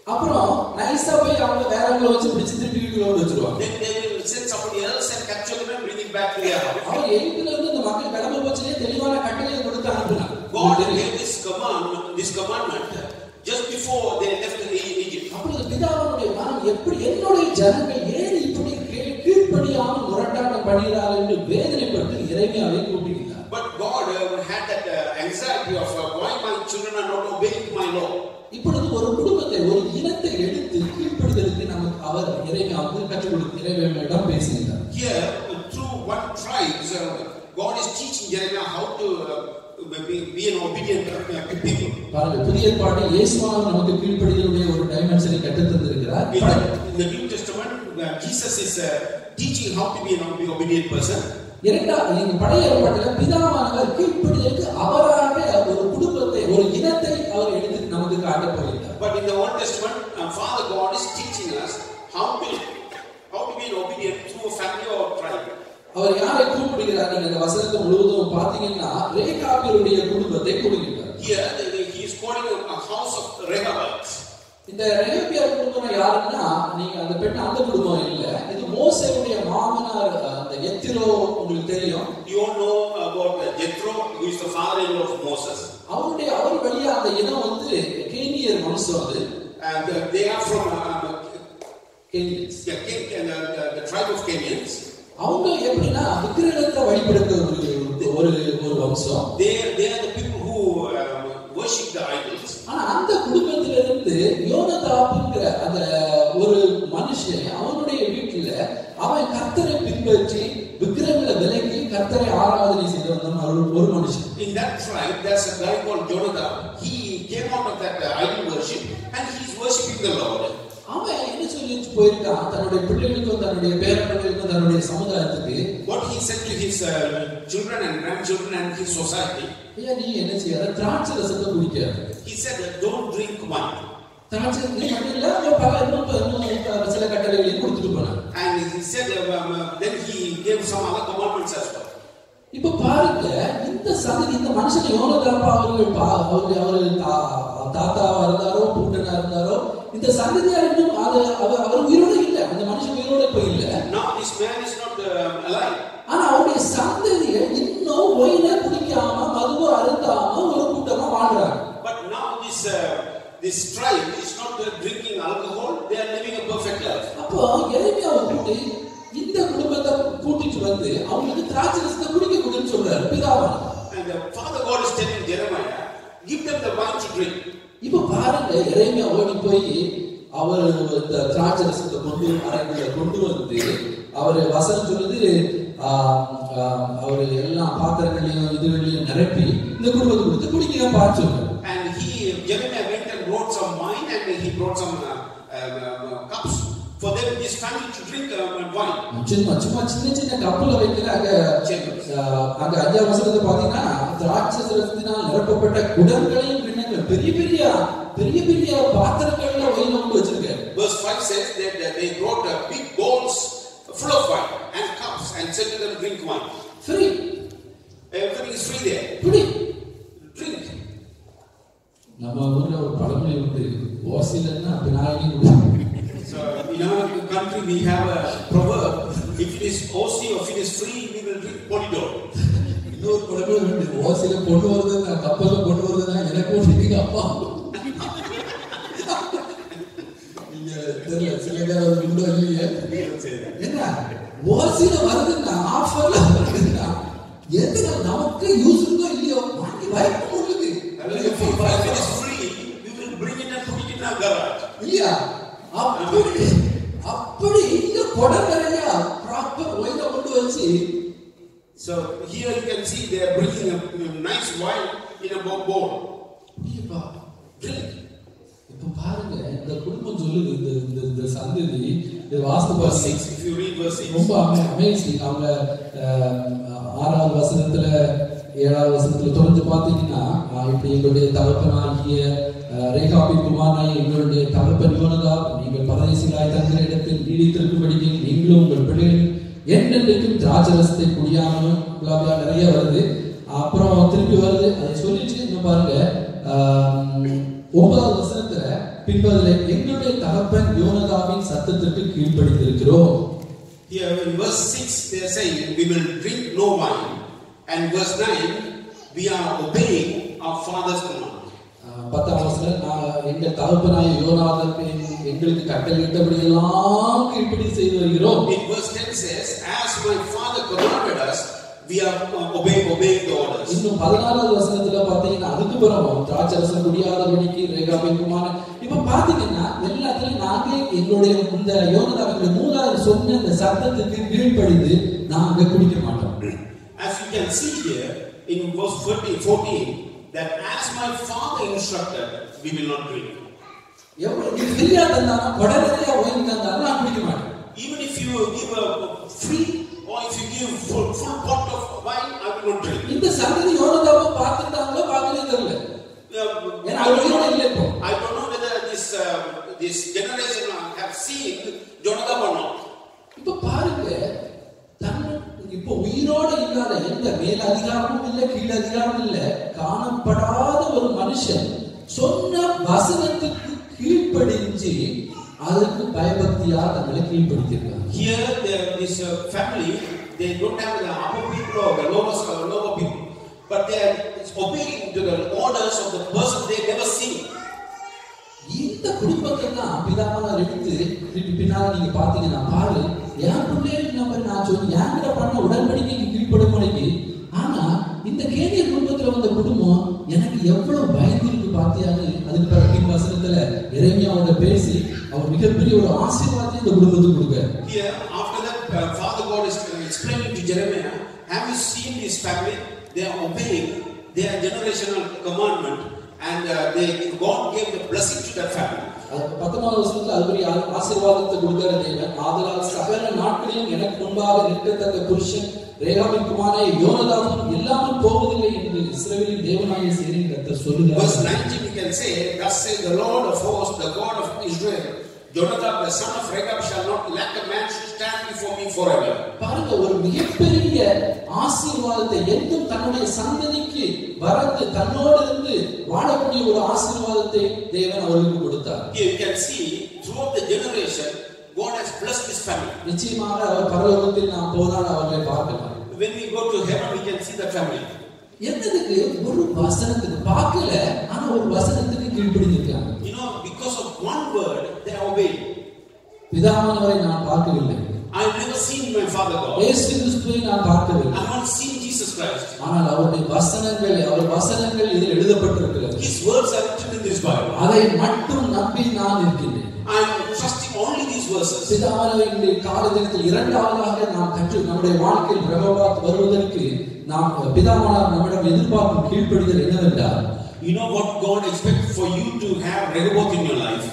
அப்புறம் நைஸா போய் அவங்க வேறவங்கள வச்சு பிடிச்சு திருப்பி வீட்டுக்குள்ள கொண்டு வச்சிருவாங்க Then they will send somebody else and capture them and bring it back to their house. அவர் எகிப்துல இருந்து இந்த மக்கள் கிளம்ப போச்சுனே தெளிவான கட்டளையை கொடுத்து அனுப்புனாங்க God gave this command, this commandment just before they left E- Egypt. அப்பொழுது பிதாவனுடைய மனம் எப்படி என்னுடைய ஜனங்கள் ஏன் இப்படி கீழ்- கீழ்ப்படியாமல் முரட்டாக பண்ணுகிறார்கள் என்று வேதனைப்பட்டு இறைமையாவை கூப்பிடுகிறார் But God uh, had that uh, anxiety of uh, why my children are not obeying my law. இப்பொழுது ஒரு குடும்பத்தை ஒரு இனத்தை எடுத்து கீழ்ப்படுதலுக்கு நமக்கு அவர் இறைமையா வந்து கற்றுக் கொடுத்து இறைமையிடம் பேசுகிறார் Here, uh, through one tribe, uh, God is teaching Jeremiah how to uh, be, be an obedient uh, people. பாருங்க புதிய ஏற்பாட்டில் இயேசுவானவர் நமக்கு கீழ்ப்படிதலுடைய ஒரு டைமென்ஷனை கற்றுத் தந்திருக்கிறார் In the, in the New Testament, uh, Jesus is uh, teaching how to be an obe- obedient person. இரண்டாவது நீங்க பழைய ஏற்பாட்டில் பிதாவானவர் கீழ்ப்படிதலுக்கு அவராக ஒரு குடும்பத்தை ஒரு இனத்தை அவர் எடுத்து நமக்கு காட்டப் போகிறார் But in the Old Testament, uh, Father God is teaching us how to how to be an obedient through a family or tribe. அவர் யாரை கூப்பிடுகிறார் நீங்க இந்த வசனத்தை முழுவதும் பார்த்தீங்கன்னா ரேகாபியருடைய குடும்பத்தை கூப்பிடுகிறார் Here, the- the- he is calling a, a house of Rehoboth. இந்த ரேகாபியர் குடும்பம் யாருன்னா நீங்க அந்த பெண் அந்த குடும்பம் இல்ல இது மோசேவுடைய மாமனார் அஹ், அந்த எத்திரோ உங்களுக்கு தெரியும் You all know about uh, Jethro, who is the father-in-law of Moses, அவருடைய அவர் வழியா அந்த இனம் வந்து கேனியர் வம்சம் அது and uh, they are from uh, கேனியர்ஸ் the, Ken- the, the, the tribe of Kenyans. அவங்க எப்படின்னா விக்கிரகத்தை வழிபடுத்த ஒரு ஒரு ஒரு வம்சம் They, they are the people who um, worship the idols. ஆனா அந்த குடும்பத்திலிருந்து யோனதாப்புங்கிற அந்த ஒரு மனுஷன் அவனுடைய வீட்டுல அவன் கர்த்தரை பின்பற்றி விக்கிரகங்களை விலக்கி கர்த்தரை ஆராதனை செய்து வந்தான் ஒரு ஒரு மனுஷன் In that tribe, there's a guy called Jonadab. He came out of that uh, idol worship and he's worshiping the Lord. அவன் என்ன சொல்லி போயிருக்கான் தன்னுடைய பிள்ளைகளுக்கும் தன்னுடைய பேரப்பிள்ளைகளுக்கும் தன்னுடைய சமுதாயத்துக்கு What he said to his uh, children and grandchildren and his society, ஐயா நீ என்ன செய்யாத திராட்சை ரசத்தை குடிக்காது he said, Don't drink wine. திராட்சை நீ மட்டும் இல்ல அவன் பல இன்னும் இன்னும் சில கட்டளைகளையும் கொடுத்துட்டு போனான் And he said, uh, um, uh, then he gave some other commandments as well. இப்ப பாருங்க இந்த சந்ததி இந்த மனுஷன் யோனதாப்பா அவர்கள் பா- அவரு அவரு தா- தாத்தாவா இருந்தாரோ பூட்டனா இருந்தாரோ இந்த சந்ததியார் இன்னும் அது அவர் அவர் உயிரோட இல்ல அந்த மனுஷன் உயிரோட இப்ப இல்ல Now this man is not um, alive. ஆனா அவருடைய சந்ததிய இன்னும் ஒயின குடிக்காம மதுவை அருந்தாம ஒரு கூட்டமா வாழ்றாங்க But now this uh, this tribe is not uh, drinking alcohol, they are living a perfect life. அப்போ எளிமையாவை கூட்டி இந்த குடும்பத்தை கூட்டிட்டு வந்து அவங்களுக்கு திராட்சை ரசத்தை குடிக்க கூடுன்னு சொல்றாரு பிதாவான And the Father God is telling Jeremiah, give them the wine to drink. இப்ப பாருங்க இறைமையா ஓடி போய் அவர் இந்த திராட்சை ரசத்தை கொண்டு அறைக்குள்ள கொண்டு வந்து அவர் வசனம் சொல்லுது ஆஹ், ஆஹ், அவர் எல்லா பாத்திரங்களையும் இதுகளையும் நிரப்பி இந்த குடும்பத்தை கொடுத்து குடிக்க பார்த்து சொல்றாரு And he, Jeremiah went and brought some wine and he brought some uh, um, uh, cups for them, this family to drink um, wine. சும்மா சும்மா சின்ன சின்ன கப்பல வைக்கிற அங்க ஆஹ், அங்க அஞ்சாம் வசனத்தை பாத்தீங்கன்னா திராட்சை ரசத்தினால் நிரப்பப்பட்ட குடங்களையும் கிண்ணங்கள் பெரிய பெரிய பெரிய பெரிய பாத்திரங்கள்ல ஒயின கொண்டு வச்சிருக்காரு Verse 5 says that uh, they brought uh, big bowls full of wine and cups and said to them, drink wine. Free Everything is free there. குடி Drink. நம்ம ஊர்ல ஒரு பழமொழி உண்டு ஓசிலன்னா பினாயினி குடி So in our country we have a proverb, if it is OC or if it is free, we will drink polydor. இன்னொரு பழமொழி உண்டு ஓசில கொண்டு வருது கப்பல்ல கொண்டு வருதுன்னா எனக்கு ஒரு எங்க அப்பா நீங்க தெரியல சில பேர் அது உண்டோ இல்லையே We don't say that. என்ன ஓசில வருதுன்னா ஆஃபர்ல வருதுன்னா எதுனா நமக்கு யூஸ் இருக்கோ இல்லையோ வாங்கி வைக்க முடியுது And if it if it is free, we will bring it and put it in our garage. இல்லையா அப்படி அப்படி இங்க குடம் நிறைய ப்ராப்பர் ஒயில கொண்டு வச்சு So here you can see they are bringing a, a nice wine in a bo- bowl. அப்படியேப்பா, drink. இப்ப பாருங்க இந்த குடும்பம் சொல்லுது இந்த இந்த இந்த சந்ததி இது வாஸ்து Verse பாருங்க 6, if you read verse 6. ரொம்ப அமேசிங் அவங்க அஹ், ஆறாவது வசனத்துல ஏழாவது வசனத்துல தொடர்ந்து பார்த்தீங்கன்னா அஹ், இப்படி எங்களுடைய தகப்பனாகிய அஹ், ரேகாபின் குமாரனாகிய எங்களுடைய தகப்பன் யோனதா நீங்கள் பரதேசிகளாய் தங்குற இடத்தில் நீடித்திருக்கும்படிக்கு நீங்களும் உங்கள் பிள்ளைகள் என்றென்றைக்கும் திராட்சரசத்தை குடியாமலும் blah blah நிறைய வருது அப்புறம் திருப்பி வருது அதை சொல்லிட்டு இன்னும் பாருங்க ஆஹ், ஒன்பதாவது வசனத்துல பின்பதில் எங்களுடைய தகப்பன் யோனதாவின் சத்தத்திற்கு கீழ்ப்படிந்திருக்கிறோம் Here in verse 6, they are saying, We will drink no wine. And verse 9, we are obeying our father's command. ஆஹ் பத்தாம் வசனம் நான் எங்கள் தகப்பனாய யோனாதன் என்- எங்களுக்கு கட்டளையிட்டபடி எல்லாம் கீழ்ப்படி செய்து வருகிறோம் In verse 10 says, As my father commanded us, we are uh, obeying, obeying the orders. இன்னும் பதினாறாவது வசனத்துல பாத்தீங்கன்னா அதுக்கு பிறகு திராட்சரசம் குடியாதபடிக்கு ரேகாபின் குமாரன் இப்ப பாத்தீங்கன்னா எல்லாத்துலயும் நாங்க எங்களுடைய இந்த யோனதாவுடைய மூலாவது சொன்ன இந்த சத்தத்துக்கு கீழ்ப்படிந்து நாங்க குடிக்க மாட்டோம் As you can see here in verse 14, 14 that as my father instructed, we will not drink. எவ்வளவு நீ ஃப்ரீயா தந்தாலும் கொடை நிறைய ஒயின் தந்தாலும் நான் குடிக்க மாட்டேன் Even if you give a free or if you give full, full pot of wine, I will not drink. இந்த சந்ததி யோனதாவை பார்த்துட்டாங்களோ பார்க்கவே தெரியல Uh, ஏன்னா I, அவர் don't உயிரோட know, இல்லை இப்போ I don't know whether this, uh, this generation have seen Jonathan or not. இப்ப பாருங்க தன் இப்ப உயிரோட இல்லாத எந்த மேல் அதிகாரமும் இல்ல கீழ் அதிகாரமும் இல்ல காணப்படாத ஒரு மனுஷன் சொன்ன வசனத்துக்கு கீழ்ப்படிஞ்சு அதுக்கு பயபக்தியா தங்களை கீழ்ப்படுத்திருக்காங்க Here, there, this uh, family, they don't have the upper people or the lower, or the lower people, but they are obeying to the orders of the person they never seen. இந்த குடும்பத்தை தான் பிதாமகர் எடுத்து திருப்பி பின்னால நீங்க பாத்தீங்கன்னா பாரு என் பிள்ளைகளுக்கு நம்ம நான் சொல்லி என்கிட்ட பண்ண உடன்படிக்கைக்கு கீழ்ப்படும்படிக்கு ஆனா இந்த கேனிய குடும்பத்துல வந்த குடும்பம் எனக்கு எவ்வளவு பயந்திருக்கு பாத்தியான்னு அதுக்கு பிறகு பின் வசனத்துல இறைமையாவோட பேசி அவர் மிகப்பெரிய ஒரு ஆசீர்வாதத்தை இந்த குடும்பத்துக்கு கொடுக்க Here, after that, uh, Father God is explaining to Jeremiah, have you seen this family? They are obeying their generational commandment, and uh, they God gave the blessing to that family. அது பத்தொன்பது வருஷத்துல அதுபடி ஆ- ஆசீர்வாதத்தை கொடுக்கிற தேவன் ஆதலால் சகல நாட்களிலும் எனக்கு முன்பாக நிற்கத்தக்க புருஷன் ரேகாவின் குமாரே யோனதாவும் இல்லாமல் போவதில்லை என்று இஸ்ரவேலின் தேவனாய சேரின் கர்த்தர் Verse சொல்லுகிறார் 19, we can say, Thus says the Lord of hosts, the God of Israel, Jonathan, the son of Rechab, shall not lack a man to stand before me forever. பாருங்க ஒரு மிகப்பெரிய ஆசீர்வாதத்தை என்றும் தன்னுடைய சந்ததிக்கு வரத்து தன்னோடு இருந்து வாழக்கூடிய ஒரு ஆசீர்வாதத்தை தேவன் அவர்களுக்கு கொடுத்தார் Here you can see, throughout the generation, God has blessed this family. நிச்சயமாக அவர் பரலோகத்தில் நாம் போனால் அவர்களை பார்க்கலாம் When we go to heaven, we can see the family. என்னதுக்கு ஒரு வசனத்துக்கு பார்க்கல ஆனா ஒரு வசனத்துக்கு கீழ்ப்படிஞ்சிருக்காங்க You know, because of one word, they obeyed. பிதாவானவரை நான் பார்க்கவில்லை I've never seen my Father God. இயேசு கிறிஸ்துவை நான் பார்க்கவில்லை I've not seen Jesus Christ. ஆனால் அவருடைய வசனங்கள் அவர் வசனங்கள் இதில் எழுதப்பட்டிருக்கிறது His words are written in this Bible. அதை மட்டும் நம்பி நான் இருக்கின்றேன் I'm trusting only these verses. பிதாவானவருடைய கால தினத்தில் இரண்டாவதாக நாம் கற்று நம்முடைய வாழ்க்கையில் ரகவாத் வருவதற்கு நாம் பிதாவானார் நம்மிடம் எதிர்பார்க்கும் கீழ்ப்படிதல் என்னவென்றால் You know what God expects for you to have Rehoboth in your life?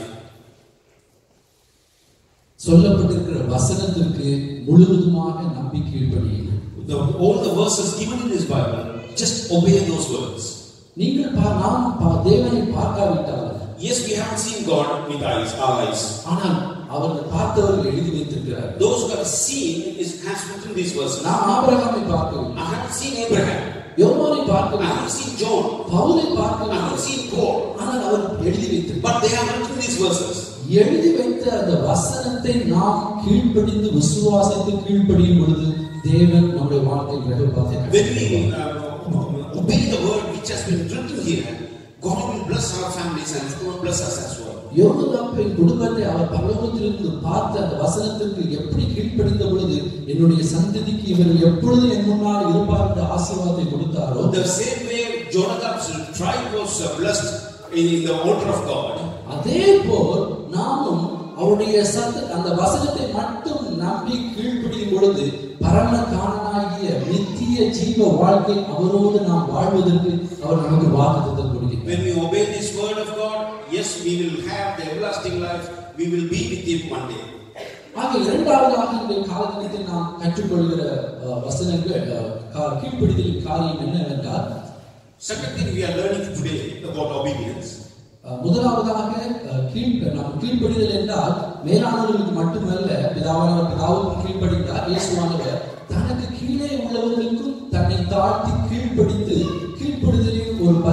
சொல்லப்பட்டிருக்கிற வசனத்திற்கு முழுவதுமாக நம்பி கீழ்ப்படியுங்கள் The, all the verses given in this Bible, just obey those words. நீங்கள் பா- நாம் பா- தேவனை பார்க்காவிட்டால் Yes, we haven't seen God with eyes, our eyes. ஆனால் அவர்கள் பார்த்தவர்கள் எழுதி வைத்திருக்கிறார் Those who have seen is has written these verses. நாம் ஆபிரகாமை பார்க்கவில்லை I haven't seen Abraham. யோவானை I பார்க்கவில்லை haven't seen John. பவுலை I பார்க்கவில்லை haven't seen Paul. ஆனால் அவர் எழுதி வைத்திருக்கிறார் But they have written these verses. எழுதி வைத்த அந்த வசனத்தை நாம் கீழ்ப்படிந்து விசுவாசித்து கீழ்ப்படியும் பொழுது தேவன் நம்முடைய வாழ்க்கையில் When பிரகபாத்தை we uh, obey the word which has been written here, God will bless our families and God will bless us as well. யோகதாப்பின் குடும்பத்தை அவர் பரலோகத்திலிருந்து பார்த்து அந்த வசனத்திற்கு எப்படி கீழ்ப்படிந்த பொழுது என்னுடைய சந்ததிக்கு இவர்கள் எப்பொழுது என் முன்னால் இருப்பார் என்ற ஆசீர்வாதத்தை கொடுத்தாரோ The same way Jonathan's tribe was uh, blessed in, in the altar of God. அதே போல் நாமும் அவருடைய சத்த அந்த வசனத்தை மட்டும் நம்பி கீழ்ப்படியும் பொழுது பரம காரணாகிய நித்திய ஜீவ வாழ்க்கை அவரோடு நாம் வாழ்வதற்கு அவர் நமக்கு வாக்குத்தத்தம் கொடுக்கிறார் When we obey this word of God, yes, we will have the everlasting life. We will be with Him one day. ஆக இரண்டாவதாக இந்த காலத்தில் நாம் கற்றுக்கொள்கிற அஹ், வசனங்கள் அஹ், கா- கீழ்ப்படிதலின் காரியம் என்னவென்றால் Second thing we are learning today about obedience. அஹ், முதலாவதாக அஹ், கீழ் நாம் கீழ்ப்படிதல் என்றால் மேலானவர்களுக்கு மட்டுமல்ல பிதாவானவர் பிதாவுக்கும் கீழ்ப்படிந்தார் இயேசுவானவர் தனக்கு கீழே உள்ளவர்களுக்கும் தன்னை தாழ்த்தி கீழ்ப்படித்து கீழ்ப்படிதலின் ஒரு பரி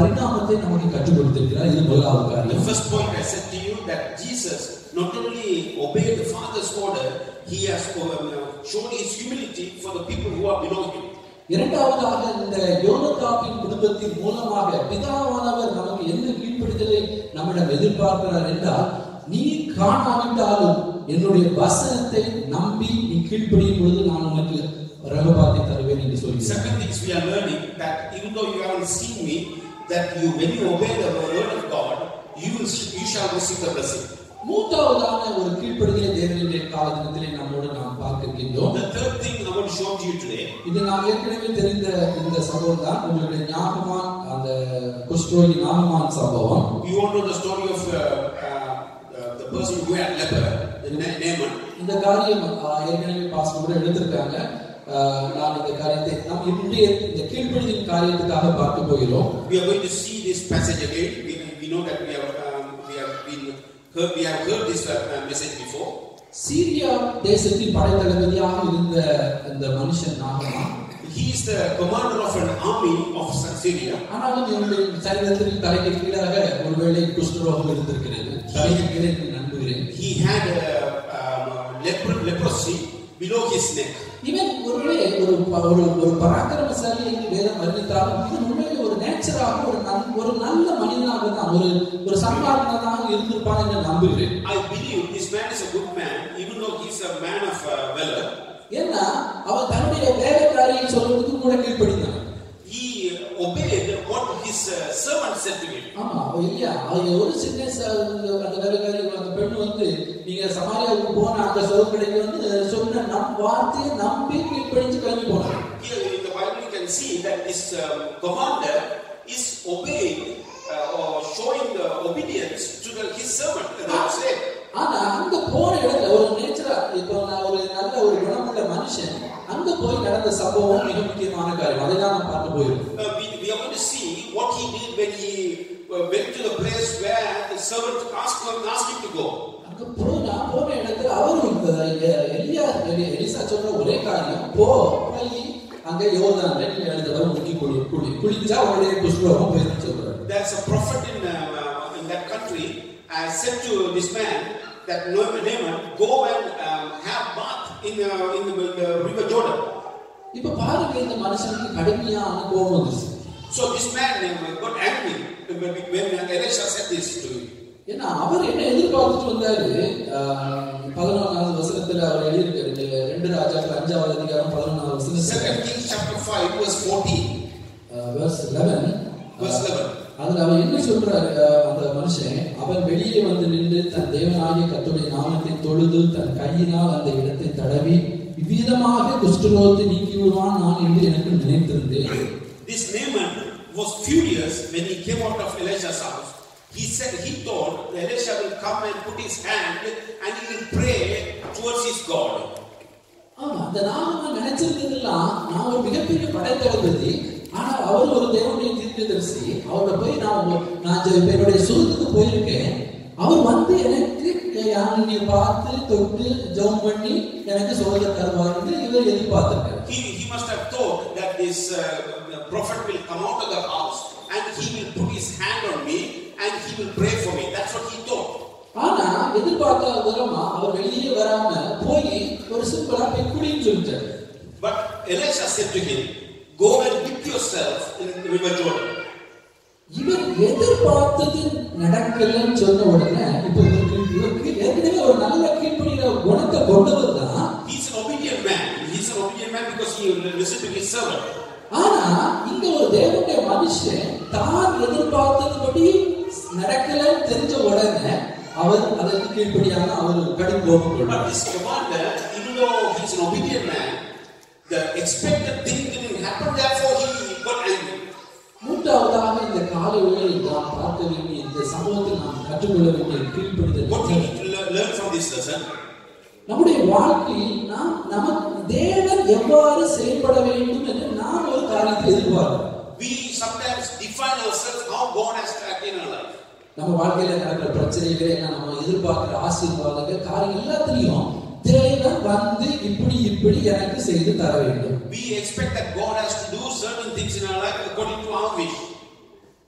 பரிணாமத்தை நமக்கு கற்றுக் கொடுத்திருக்கிறார் இது முதலாவது The காரியம் first point I said to you that Jesus not only obeyed the Father's order, he has um, shown his humility for the people who are below him. இரண்டாவதாக இந்த யோனத்தாப்பின் குடும்பத்தின் மூலமாக பிதாவானவர் நமக்கு என்ன கீழ்ப்படுதலை நம்மிடம் எதிர்பார்க்கிறார் என்றால் நீ காணாவிட்டாலும் என்னுடைய வசனத்தை நம்பி நீ கீழ்ப்படியும் பொழுது நான் உனக்கு ரகபாத்தை தருவேன் என்று சொல்லி Second things we are learning that even though you haven't seen me, that you when you obey the word of God, you will, you shall receive the blessing. மூன்றாவதான ஒரு கீழ்ப்படுதலை தேவனுடைய காலத்தினத்திலே நம்மோடு நாம் பார்க்கின்றோம் The third thing I want to show to you today இது நாம் ஏற்கனவே தெரிந்த இந்த சம்பவம் தான் உங்களுடைய ஞாபகமான் அந்த குஷ்டோகி ஞாபகமான் சம்பவம் You all know the story of uh, uh, uh, the person who had leper, the Na- Naaman. இந்த காரியம் ஆஹ், ஏற்கனவே பாஸ்டர் கூட எடுத்திருக்காங்க ஆஹ், நான் இந்த காரியத்தை நாம் இன்றைய இந்த கீழ்ப்படுதலின் காரியத்துக்காக பார்க்க போகிறோம் We are going to see this passage again. We, we know that we have um, we have been heard, we have heard this uh, uh, message before. Syria தேசத்தின் படைத்தளபதியாக இருந்த இந்த மனுஷன் நாகமான் He is the commander of an army of Syria. ஆனாலும் இவருடைய சரீரத்தில் தலைக்கு கீழாக ஒருவேளை குஷ்டரோகம் இருந்திருக்கிறது தலைக்கு கீழே என்று நம்புகிறேன் He had uh, um, lepro- leprosy below his neck. இவன் ஒருவேளை ஒரு ப- ஒரு ஒரு பராக்கிரமசாலி என்று வேதம் வர்ணித்தாலும் இவன் உண்மையிலே ஒரு நேச்சராக ஒரு நன் ஒரு நல்ல மனிதனாக தான் ஒரு ஒரு சன்மார்க்கனாக இருந்திருப்பான் என்று நம்புகிறேன் I believe this man is a good man, even though he's a man of uh, valor. ஏன்னா அவன் தன்னுடைய வேலைக்காரியை சொல்வதற்கு கூட கீழ்ப்படிந்தான் He obeyed what his uh, servant said to him. ஆமா அவ இல்லையா அவ ஒரு சின்ன ச- அந்த வேலைக்காரி அந்த பெண் வந்து நீங்க சமாரியாவுக்கு போன அந்த சோர்க்கடைக்கு வந்து சொன்ன நம் வார்த்தையை நம்பி கீழ்ப்படிஞ்சு கிளம்பி போனாங்க Here in the Bible, you can see that this um, commander is obeying uh, or showing the obedience to the, his servant, the slave. ஆனா அங்க போன இடத்துல ஒரு நேச்சரா இப்போ நான் ஒரு நல்ல ஒரு குணமுள்ள மனுஷன் அங்க போய் நடந்த சம்பவம் மிக முக்கியமான காரியம் அதை தான் நான் பார்க்க போயிருக்கோம் Uh, we, we are going to see what he did when he uh, went to the place where the servant asked him, asked him to go. அங்க போனா போன இடத்துல அவரும் இந்த எ- எலியா எலி- எலிசா சொல்ற ஒரே காரியம் போ போய் அங்க யோர்தான் நீ ஏழு தடவை முக்கி குளி குளி குளிச்சா உடனே புஷ்பம் போயிருந்து சொல்றாரு There's a prophet in, uh, uh, in that country uh, said to this man that Naaman, Naaman go and um, have bath in, uh, in, the, in the river Jordan. இப்ப பாருங்க இந்த மனுஷனுக்கு கடுமையான கோபம் வந்துச்சு So this man uh, got angry when when Elisha said this to him. ஏன்னா அவர் என்ன எதிர்பார்த்துட்டு வந்தாரு ஆஹ், பதினொன்னாவது வசனத்துல அவர் எழுதியிருக்காரு இந்த ரெண்டு ராஜாக்கள் அஞ்சாவது அதிகாரம் பதினொன்னாவது வசனத்துல Second Kings chapter 5 verse 14. verse 11 Verse 11. அதுல அவன் என்ன சொல்றாரு அஹ், அந்த மனுஷன் அவன் வெளியே வந்து நின்று தன் தேவனாகிய கர்த்தருடைய நாமத்தை தொழுது தன் கையினால் அந்த இடத்தை தடவி இவ்விதமாக குஷ்டரோகத்தை நீக்கி விடுவான் நான் என்று எனக்கு நினைத்திருந்தேன் This Naaman was furious when he came out of Elisha's house. He said he thought Elisha will come and put his hand and he will pray towards his God. ஆமா அந்த நாம நினைச்சிருந்ததெல்லாம் நான் ஒரு மிகப்பெரிய படைத்தளபதி ஆனா அவர் ஒரு தேவனுடைய தீர்க்கதரிசி அவரோட போய் நான் உங்க- நான் ஜெ- என்னுடைய சுகத்துக்கு போயிருக்கேன் அவர் வந்து எனக்கு யானை பார்த்து தொட்டு ஜெபம் பண்ணி எனக்கு சுகத்தை தருவார்னு இவர் எதிர்பார்த்திருக்காரு He, he must have thought that this uh, prophet will come out of the house and he will put his hand on me and he will pray for me. That's what he thought. ஆனா எதிர்பார்க்காத விதமா அவர் வெளியே வராம போய் ஒரு சிம்பிளா போய் குடின்னு சொல்லிட்டாரு But Elisha said to him, Go and dip yourself in the river Jordan. இவர் எதிர்பார்த்தது நடக்கலன்னு சொன்ன உடனே இப்ப இவருக்கு இவருக்கு ஏற்கனவே ஒரு நல்ல கீழ்ப்படிகிற குணத்தை கொண்டவர் தான் He's an obedient man. He's an obedient man because he listened to his servant. ஆனா இங்க ஒரு தேவனுடைய மனுஷன் தான் எதிர்பார்த்ததுபடி நடக்கலன்னு தெரிஞ்ச உடனே அவர் அதற்கு கீழ்ப்படியான அவர் கடும் கோபம் But கொண்டார் this commander, even though he's an obedient man, the expected thing didn't happen, therefore he got angry. மூன்றாவதாக இந்த காலை வேளையில் நாம் பார்க்க வேண்டிய இந்த சம்பவத்தில் நாம் கற்றுக்கொள்ள வேண்டிய What we கீழ்ப்படுதல் need to le- learn from this lesson நம்முடைய வாழ்க்கையில் நாம் நமக்கு தேவன் எவ்வாறு செயல்பட வேண்டும் என்று நாம் ஒரு காரியத்தை எதிர்பார்க்கிறோம் we sometimes define ourselves how God has to act in our life. நம்ம வாழ்க்கையில நடக்கிற பிரச்சனைகளே என்ன நம்ம எதிர்பார்க்கிற ஆசீர்வாதங்கள் காரியம் எல்லாத்துலயும் தேவன் வந்து இப்படி இப்படி எனக்கு செய்து தர வேண்டும் We expect that God has to do certain things in our life according to our wish.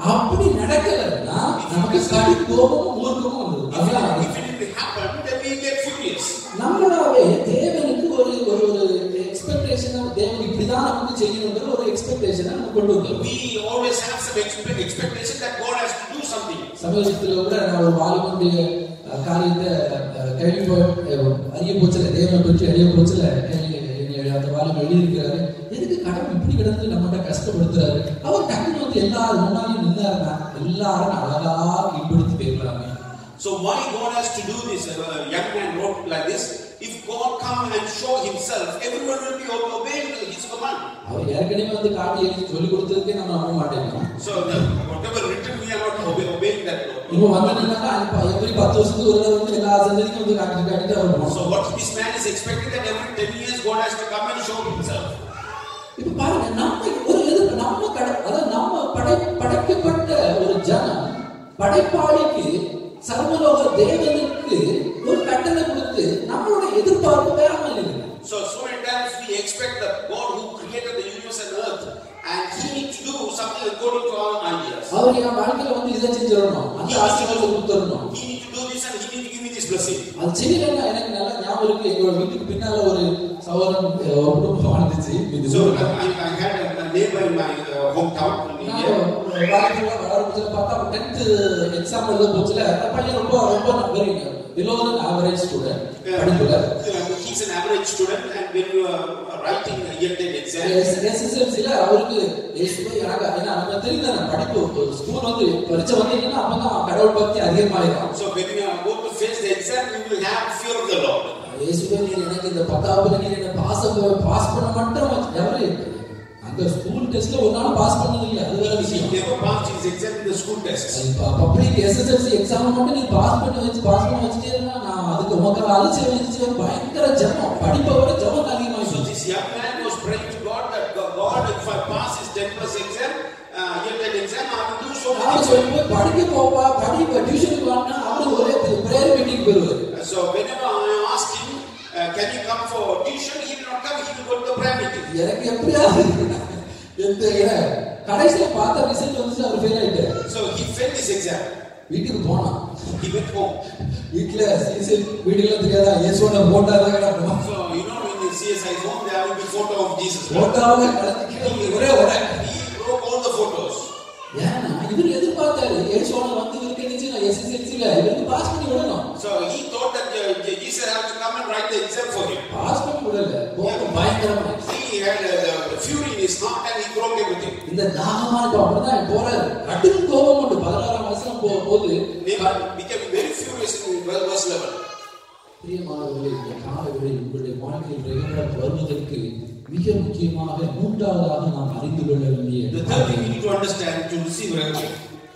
அப்படி நடக்கலைன்னா நமக்கு கடி கோபமும் மூர்க்கமும் வந்தது If அதான் it, if it didn't happen, then we get furious. நம்மளாவே தேவனுக்கு ஒரு ஒரு ஒரு எக்ஸ்பெக்டேஷன் தேவன் இப்படிதான் நமக்கு செய்யணுங்கிற ஒரு எக்ஸ்பெக்டேஷனை நம்ம கொண்டு வந்தோம் We always have some expe- expectation that God has to do something. சமீபத்தில் கூட நான் ஒரு வாலிபனுடைய அஹ், காரியத்தை அஹ், கேள்வி போ- அஹ், அறிய போச்சல தேவனை பற்றி அறிய போச்சல கேள்வி- என்னை அந்த வாலிபன் எழுதியிருக்கிறாரு எதுக்கு கடவுள் இப்படி கிடந்து நம்மகிட்ட கஷ்டப்படுத்துறாரு அவர் டக்குனு வந்து எல்லாரும் முன்னாடியும் நின்னாருன்னா எல்லாரும் அழகா கீழ்படுத்தி போயிடலாமே So why God has to do this? A young man wrote like this. If God come and show himself, everyone will be obe- obeying his command. அவர் ஏற்கனவே வந்து காட்டி எழுதி சொல்லி கொடுத்ததுக்கே நம்ம நம்ப மாட்டேங்கிறோம் So the, whatever written, we are not obe- obeying that. law. இப்போ வந்தீங்கன்னா எப்படி பத்து வருஷத்துக்கு ஒரு தடவை வந்து எல்லா சந்ததிக்கும் வந்து காட்டி காட்டிட்டு அவர் போனோம் So what this man is expecting that every 10 years God has to come and show himself. இப்ப பாருங்க நம்ம ஒரு எதிர்ப்பு நம்ம கடை அதாவது நம்ம படை படைக்கப்பட்ட ஒரு ஜனம் படைப்பாளிக்கு சர்வலோக தேவனுக்கு ஒரு கட்டளை கொடுத்து நம்மளோட எதிர்பார்ப்பு வேற மாதிரி இருக்கு So so many times we expect that God who created the universe and earth and he needs to do something according to our ideas. அவர் என் வாழ்க்கையில வந்து இதை செஞ்சிடணும் அந்த ஆசீர்வாதத்தை கொடுத்துடணும் He needs to do this and he needs to give me this blessing. அது செய்யலன்னா எனக்கு நல்ல ஞாபகம் இருக்கு எங்களோட வீட்டுக்கு பின்னால ஒரு சகோதரன் அஹ், ஒரு குடும்பம் வாழ்ந்துச்சு இது So ஊர்ல. I, I had a, a neighbor in my uh, hometown in நாங்க India. வாழ்க்கையில வளர போச்சுல பார்த்தா டென்த் எக்ஸாம் எழுத போச்சுல அந்த பையன் ரொம்ப ரொம்ப வெரி பிலோ ஆவரேஜ் ஸ்டூடெண்ட் படிப்புல Uh, he's an average student and when you are writing a year 10 exam, எஸ்எஸ்எல்சில அவருக்கு இயேசுவே எனக்கு ஏன்னா நம்ம தெரியுதானே படிப்பு ஸ்கூல் வந்து பரீட்சை வந்தீங்கன்னா அப்பதான் கடவுள் பக்தி அதிகமாயிரும் so when you are going to face the exam, you will have fear of the Lord. இயேசுவே நீர் எனக்கு இந்த பத்தாவது நீர் என்ன பாஸ் பாஸ் பண்ண மட்டும் வச்சு- எவரு அந்த ஸ்கூல் டெஸ்ட்ல ஒரு நாள் பாஸ் பண்ணது இல்லையா அது வேற He விஷயம் never passed his exam in the school tests. Public SSLC exam மட்டும் நீ பாஸ் பண்ணி வச்சு பாஸ் பண்ணி வச்சுட்டே இருந்தா நான் அதுக்கு உமக்கு அழிச்சு வச்சு பயங்கர ஜபம் படிப்பை விட ஜபம் So அதிகமாயிடுச்சு this young man was praying to God that God, if I pass his 10 plus exam, uh, year 10 exam, I will do so நான் much. சொல்லி போய் படிக்க போப்பா படிப்ப டியூஷனுக்கு வாங்கினா அவரு ஒரே பிரேயர் மீட்டிங் போயிருவாரு So whenever I ask him, uh, can you come for tuition, he will not come, he will go to the prayer meeting. எனக்கு எப்படியாவது எந்த இட- கடைசியில பார்த்த ரிசல்ட் வந்துச்சு அவர் ஃபெயில் ஆயிட்டாரு So he failed his exam. வீட்டுக்கு போனான் He went home. வீட்டுல சிசி வீடுல தெரியாதா இயேசுவோட போட்டா தான் கிடக்கும் So you know in the CSI home there will be photo of Jesus. போட்டாவே கலந்து ஒரே உடனே He broke all the photos. ஏன்னா இவர் எதிர்பார்த்தாரு இயேசுவோட வந்து இவருக்கு இருந்துச்சு நான் எஸ்எஸ்எல்சில இவருக்கு பாஸ் பண்ணி விடணும் So he thought that uh, Jesus had to come and write the exam for him. Pass பண்ணி விடல கோபம் பயங்கரமா He had uh, the, the fury in his heart and he broke everything. இந்த தாகமா இப்ப அப்படிதான் போறாரு கடும் கோபம் உண்டு பதினாறாம் வருஷம் போ போது Naaman became very furious in verse 11. பிரியமானவர்களே இந்த காலங்களில் உங்களுடைய வாழ்க்கையில் இறைவன் வருவதற்கு மிக முக்கியமாக மூன்றாவதாக நாம் அறிந்து கொள்ள வேண்டிய The third thing we need to understand to receive revelation.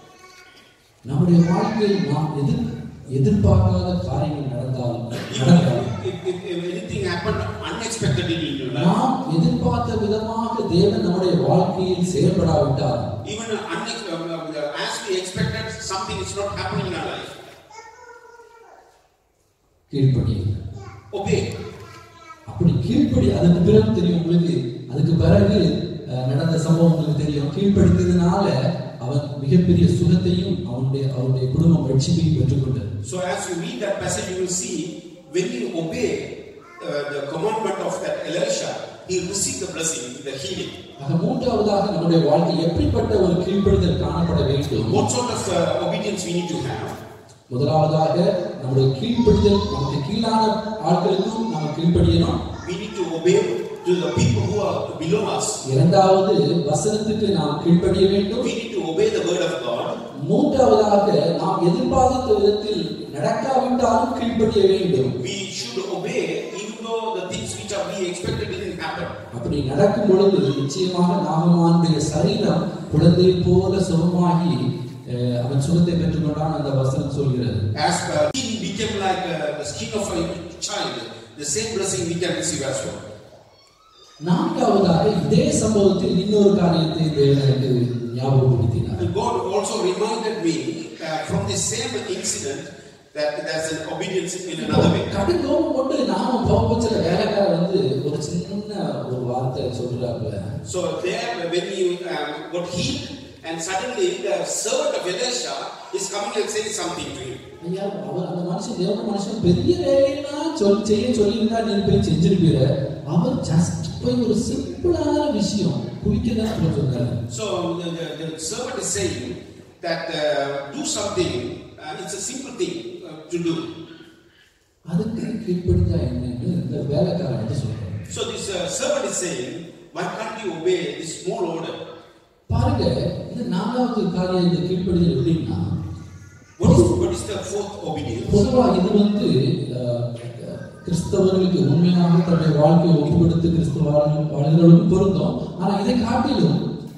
நம்முடைய வாழ்க்கையில் நாம் எதிர் எதிர்பார்க்காத காரியங்கள் நடந்தாலும் Even நடந்தாலும் if, if, if anything happened unexpectedly in your life, நாம் எதிர்பார்த்த விதமாக தேவன் நம்முடைய வாழ்க்கையில் செயல்படாவிட்டால் even unex- uh, as we expected, something is not happening in our life. கீழ்ப்படியுங்கள் Obey. அப்படி கீழ்ப்படி அதுக்கு பிறகு தெரியும் உங்களுக்கு அதுக்கு பிறகு அஹ், நடந்த சம்பவம் உங்களுக்கு தெரியும் கீழ்ப்படித்ததுனால அவன் மிகப்பெரிய சுகத்தையும் அவனுடைய அவனுடைய குடும்பம் ரட்சிப்பையும் பெற்றுக்கொண்டது So as you read that passage, you will see when you obey uh, the commandment of that Elisha, he received the blessing, the healing. ஆக மூன்றாவதாக நம்முடைய வாழ்க்கை எப்படிப்பட்ட ஒரு கீழ்ப்படிதல் காணப்பட வேண்டும் What sort of uh, obedience we need to have? முதலாவதாக நம்முடைய கீழ்ப்படிதல் நமக்கு கீழான ஆட்களுக்கும் நாம் கீழ்ப்படியணும் We need to obey to the people who are below us. இரண்டாவது வசனத்துக்கு நாம் கீழ்ப்படிய வேண்டும் We need to obey the word of God. மூன்றாவதாக நாம் எதிர்பார்த்த விதத்தில் நடக்காவிட்டாலும் கீழ்ப்படிய வேண்டும் We should obey even though the things which are we expected didn't happen. அப்படி நடக்கும் பொழுது நிச்சயமாக நாகமானுடைய சரீரம் குழந்தை போல சுகமாகி அஹ், அவன் சுகத்தை பெற்றுக்கொண்டான் அந்த வசனம் சொல்கிறது As uh, skin became like uh, the skin of a child, the same blessing we can receive as well. நான்காவதாக இதே சம்பவத்தில் இன்னொரு காரியத்தை தேவன் எனக்கு ஞாபகப்படுத்தினார் And God also reminded me uh, from the same incident that there's an obedience in another way. கடுங்கோபம் கொண்டு நாம போகச்சில வேலைக்காரர் வந்து ஒரு சின்ன ஒரு வார்த்தை சொல்றாப்புல So there, when he um, got healed and suddenly the servant of Elisha is coming and saying something to him. ஐயா அவர் அந்த மனுஷன் தேவன மனுஷன் பெரிய வேலையெல்லாம் சொல் செய்ய சொல்லியிருந்தா நீங்க போய் செஞ்சிருப்பீர அவர் ஜஸ்ட் போய் ஒரு சிம்பிளான விஷயம் குவிக்கதான் சொல்ல சொன்னாரு So the, the, the servant is saying that uh, do something, uh, it's a simple thing uh, to do. அதுக்கு கீழ்ப்படிந்தா என்னன்னு இந்த வேலைக்காரன் வந்து சொல்றாரு So this uh, servant is saying, why can't you obey this small order? பாருங்க இது நாலாவது காரியம் இந்த கீழ்ப்படிதல் எப்படின்னா What is, what is the fourth obedience? பொதுவா இது வந்து அஹ், கிறிஸ்தவர்களுக்கு உண்மையாக தன்னுடைய வாழ்க்கையை ஒப்புக்கொடுத்து கிறிஸ்தவ வாழ்களுக்கும் பொருந்தும் ஆனா இதை காட்டிலும்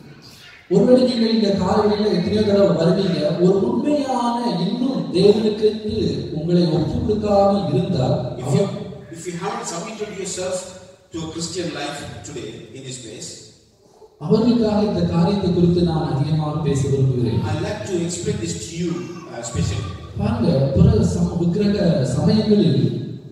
ஒருவேளை நீங்கள் இந்த காலையில எத்தனையோ தடவை வருவீங்க ஒரு உண்மையான இன்னும் தேவனுக்கு என்று உங்களை ஒப்பு கொடுக்காம இருந்தால் If you, if you haven't submitted yourself to a Christian life today in this place, அவர்களுக்காக இந்த காரியத்தை குறித்து நான் அதிகமாக பேச விரும்புகிறேன் I'd like to explain this to you uh, especially. பாருங்க பிற சம விக்கிரக சமயங்களில்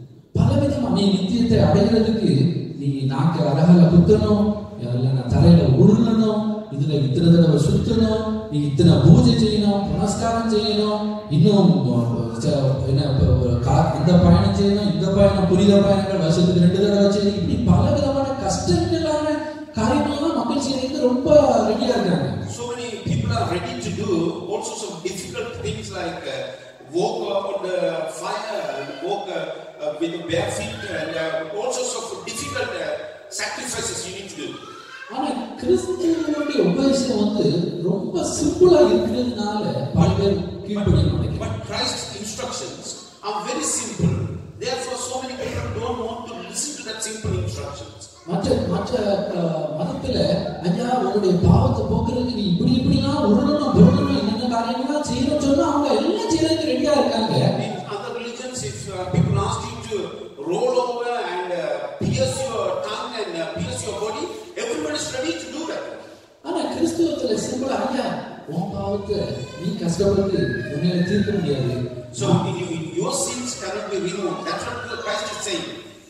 பலவிதமா நீ நித்தியத்தை அடைகிறதுக்கு நீ நாக்கு அழகால குத்தணும் இல்லைன்னா தரையில உருளணும் இதுல இத்தனை தடவை சுத்தணும் நீ இத்தனை பூஜை செய்யணும் புனஸ்காரம் செய்யணும் இன்னும் ச- என்ன இப்ப ஒரு கா- இந்த பயணம் செய்யணும் இந்த பயணம் புனித பயணங்கள் வருஷத்துக்கு ரெண்டு தடவை செய்யணும் இப்படி பல விதமான கஷ்டங்களான காரியங்கள்லாம் மக்கள் செய்யறதுக்கு ரொம்ப ரெடியா இருக்காங்க So many people are ready to do all sorts of difficult things like uh, walk uh, on the fire, and walk uh, uh, with bare feet, and uh, all sorts of difficult uh, sacrifices you need to do. ஆனா கிறிஸ்துவனுடைய உபதேசம் வந்து ரொம்ப சிம்பிளா இருக்கிறதுனால பல பேர் கீழ்ப்படிய மாட்டேங்கிறாங்க But Christ's instructions are very simple. Therefore, so many people don't want to listen to that simple instructions. மற்ற மற்ற அஹ், மதத்துல ஐயா உன்னுடைய பாவத்தை போக்குறதுக்கு நீ இப்படி இப்படிலாம் உருளணும் புருளணும் என்னென்ன காரியங்கள்லாம் செய்யணும்னு சொன்னா அவங்க எல்லாம் செய்யறதுக்கு ரெடியா இருக்காங்க In other religions, if uh, people ask you to roll over and uh, pierce your tongue and uh, pierce your body, everybody is ready to do that. ஆனா கிறிஸ்துவத்துல சிம்பிளா ஐயா உன் பாவத்தை நீ கஷ்டப்பட்டு உன்னை தீர்க்க முடியாது So in you, in your sins cannot be removed. That's what Christ is saying.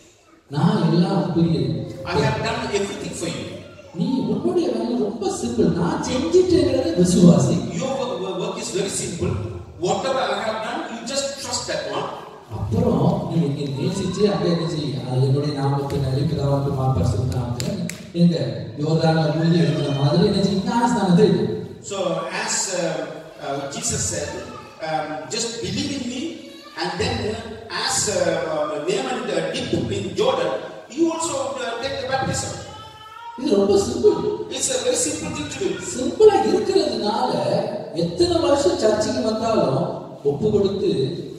நான் எல்லாம் புரியுது I have done everything for you. நீ உன்னுடைய வேலை ரொம்ப சிம்பிள் நான் செஞ்சுட்டேங்கிறத விசுவாசி Your work, work is very simple. Whatever I have done, you just trust that one. அப்புறம் நீ என்னை நேசிச்சு அங்க என்ன செய்ய அது என்னுடைய நாமத்தினாலே பிதாவுக்கு மாப்பரிசு நாமத்துல எங்க யோர்தான மூழ்கி எழுதுன மாதிரி என்ன செய்ய ஞானஸ்தானத்தை எடு. So as uh, uh, Jesus said, um, just believe in me, and then uh, as uh, uh, Naaman uh, dipped in Jordan, you also uh, take the baptism. இது ரொம்ப simple It's a very simple thing to do. சிம்பிளா இருக்கிறதுனால எத்தனை வருஷம் சர்ச்சைக்கு வந்தாலும் ஒப்பு கொடுத்து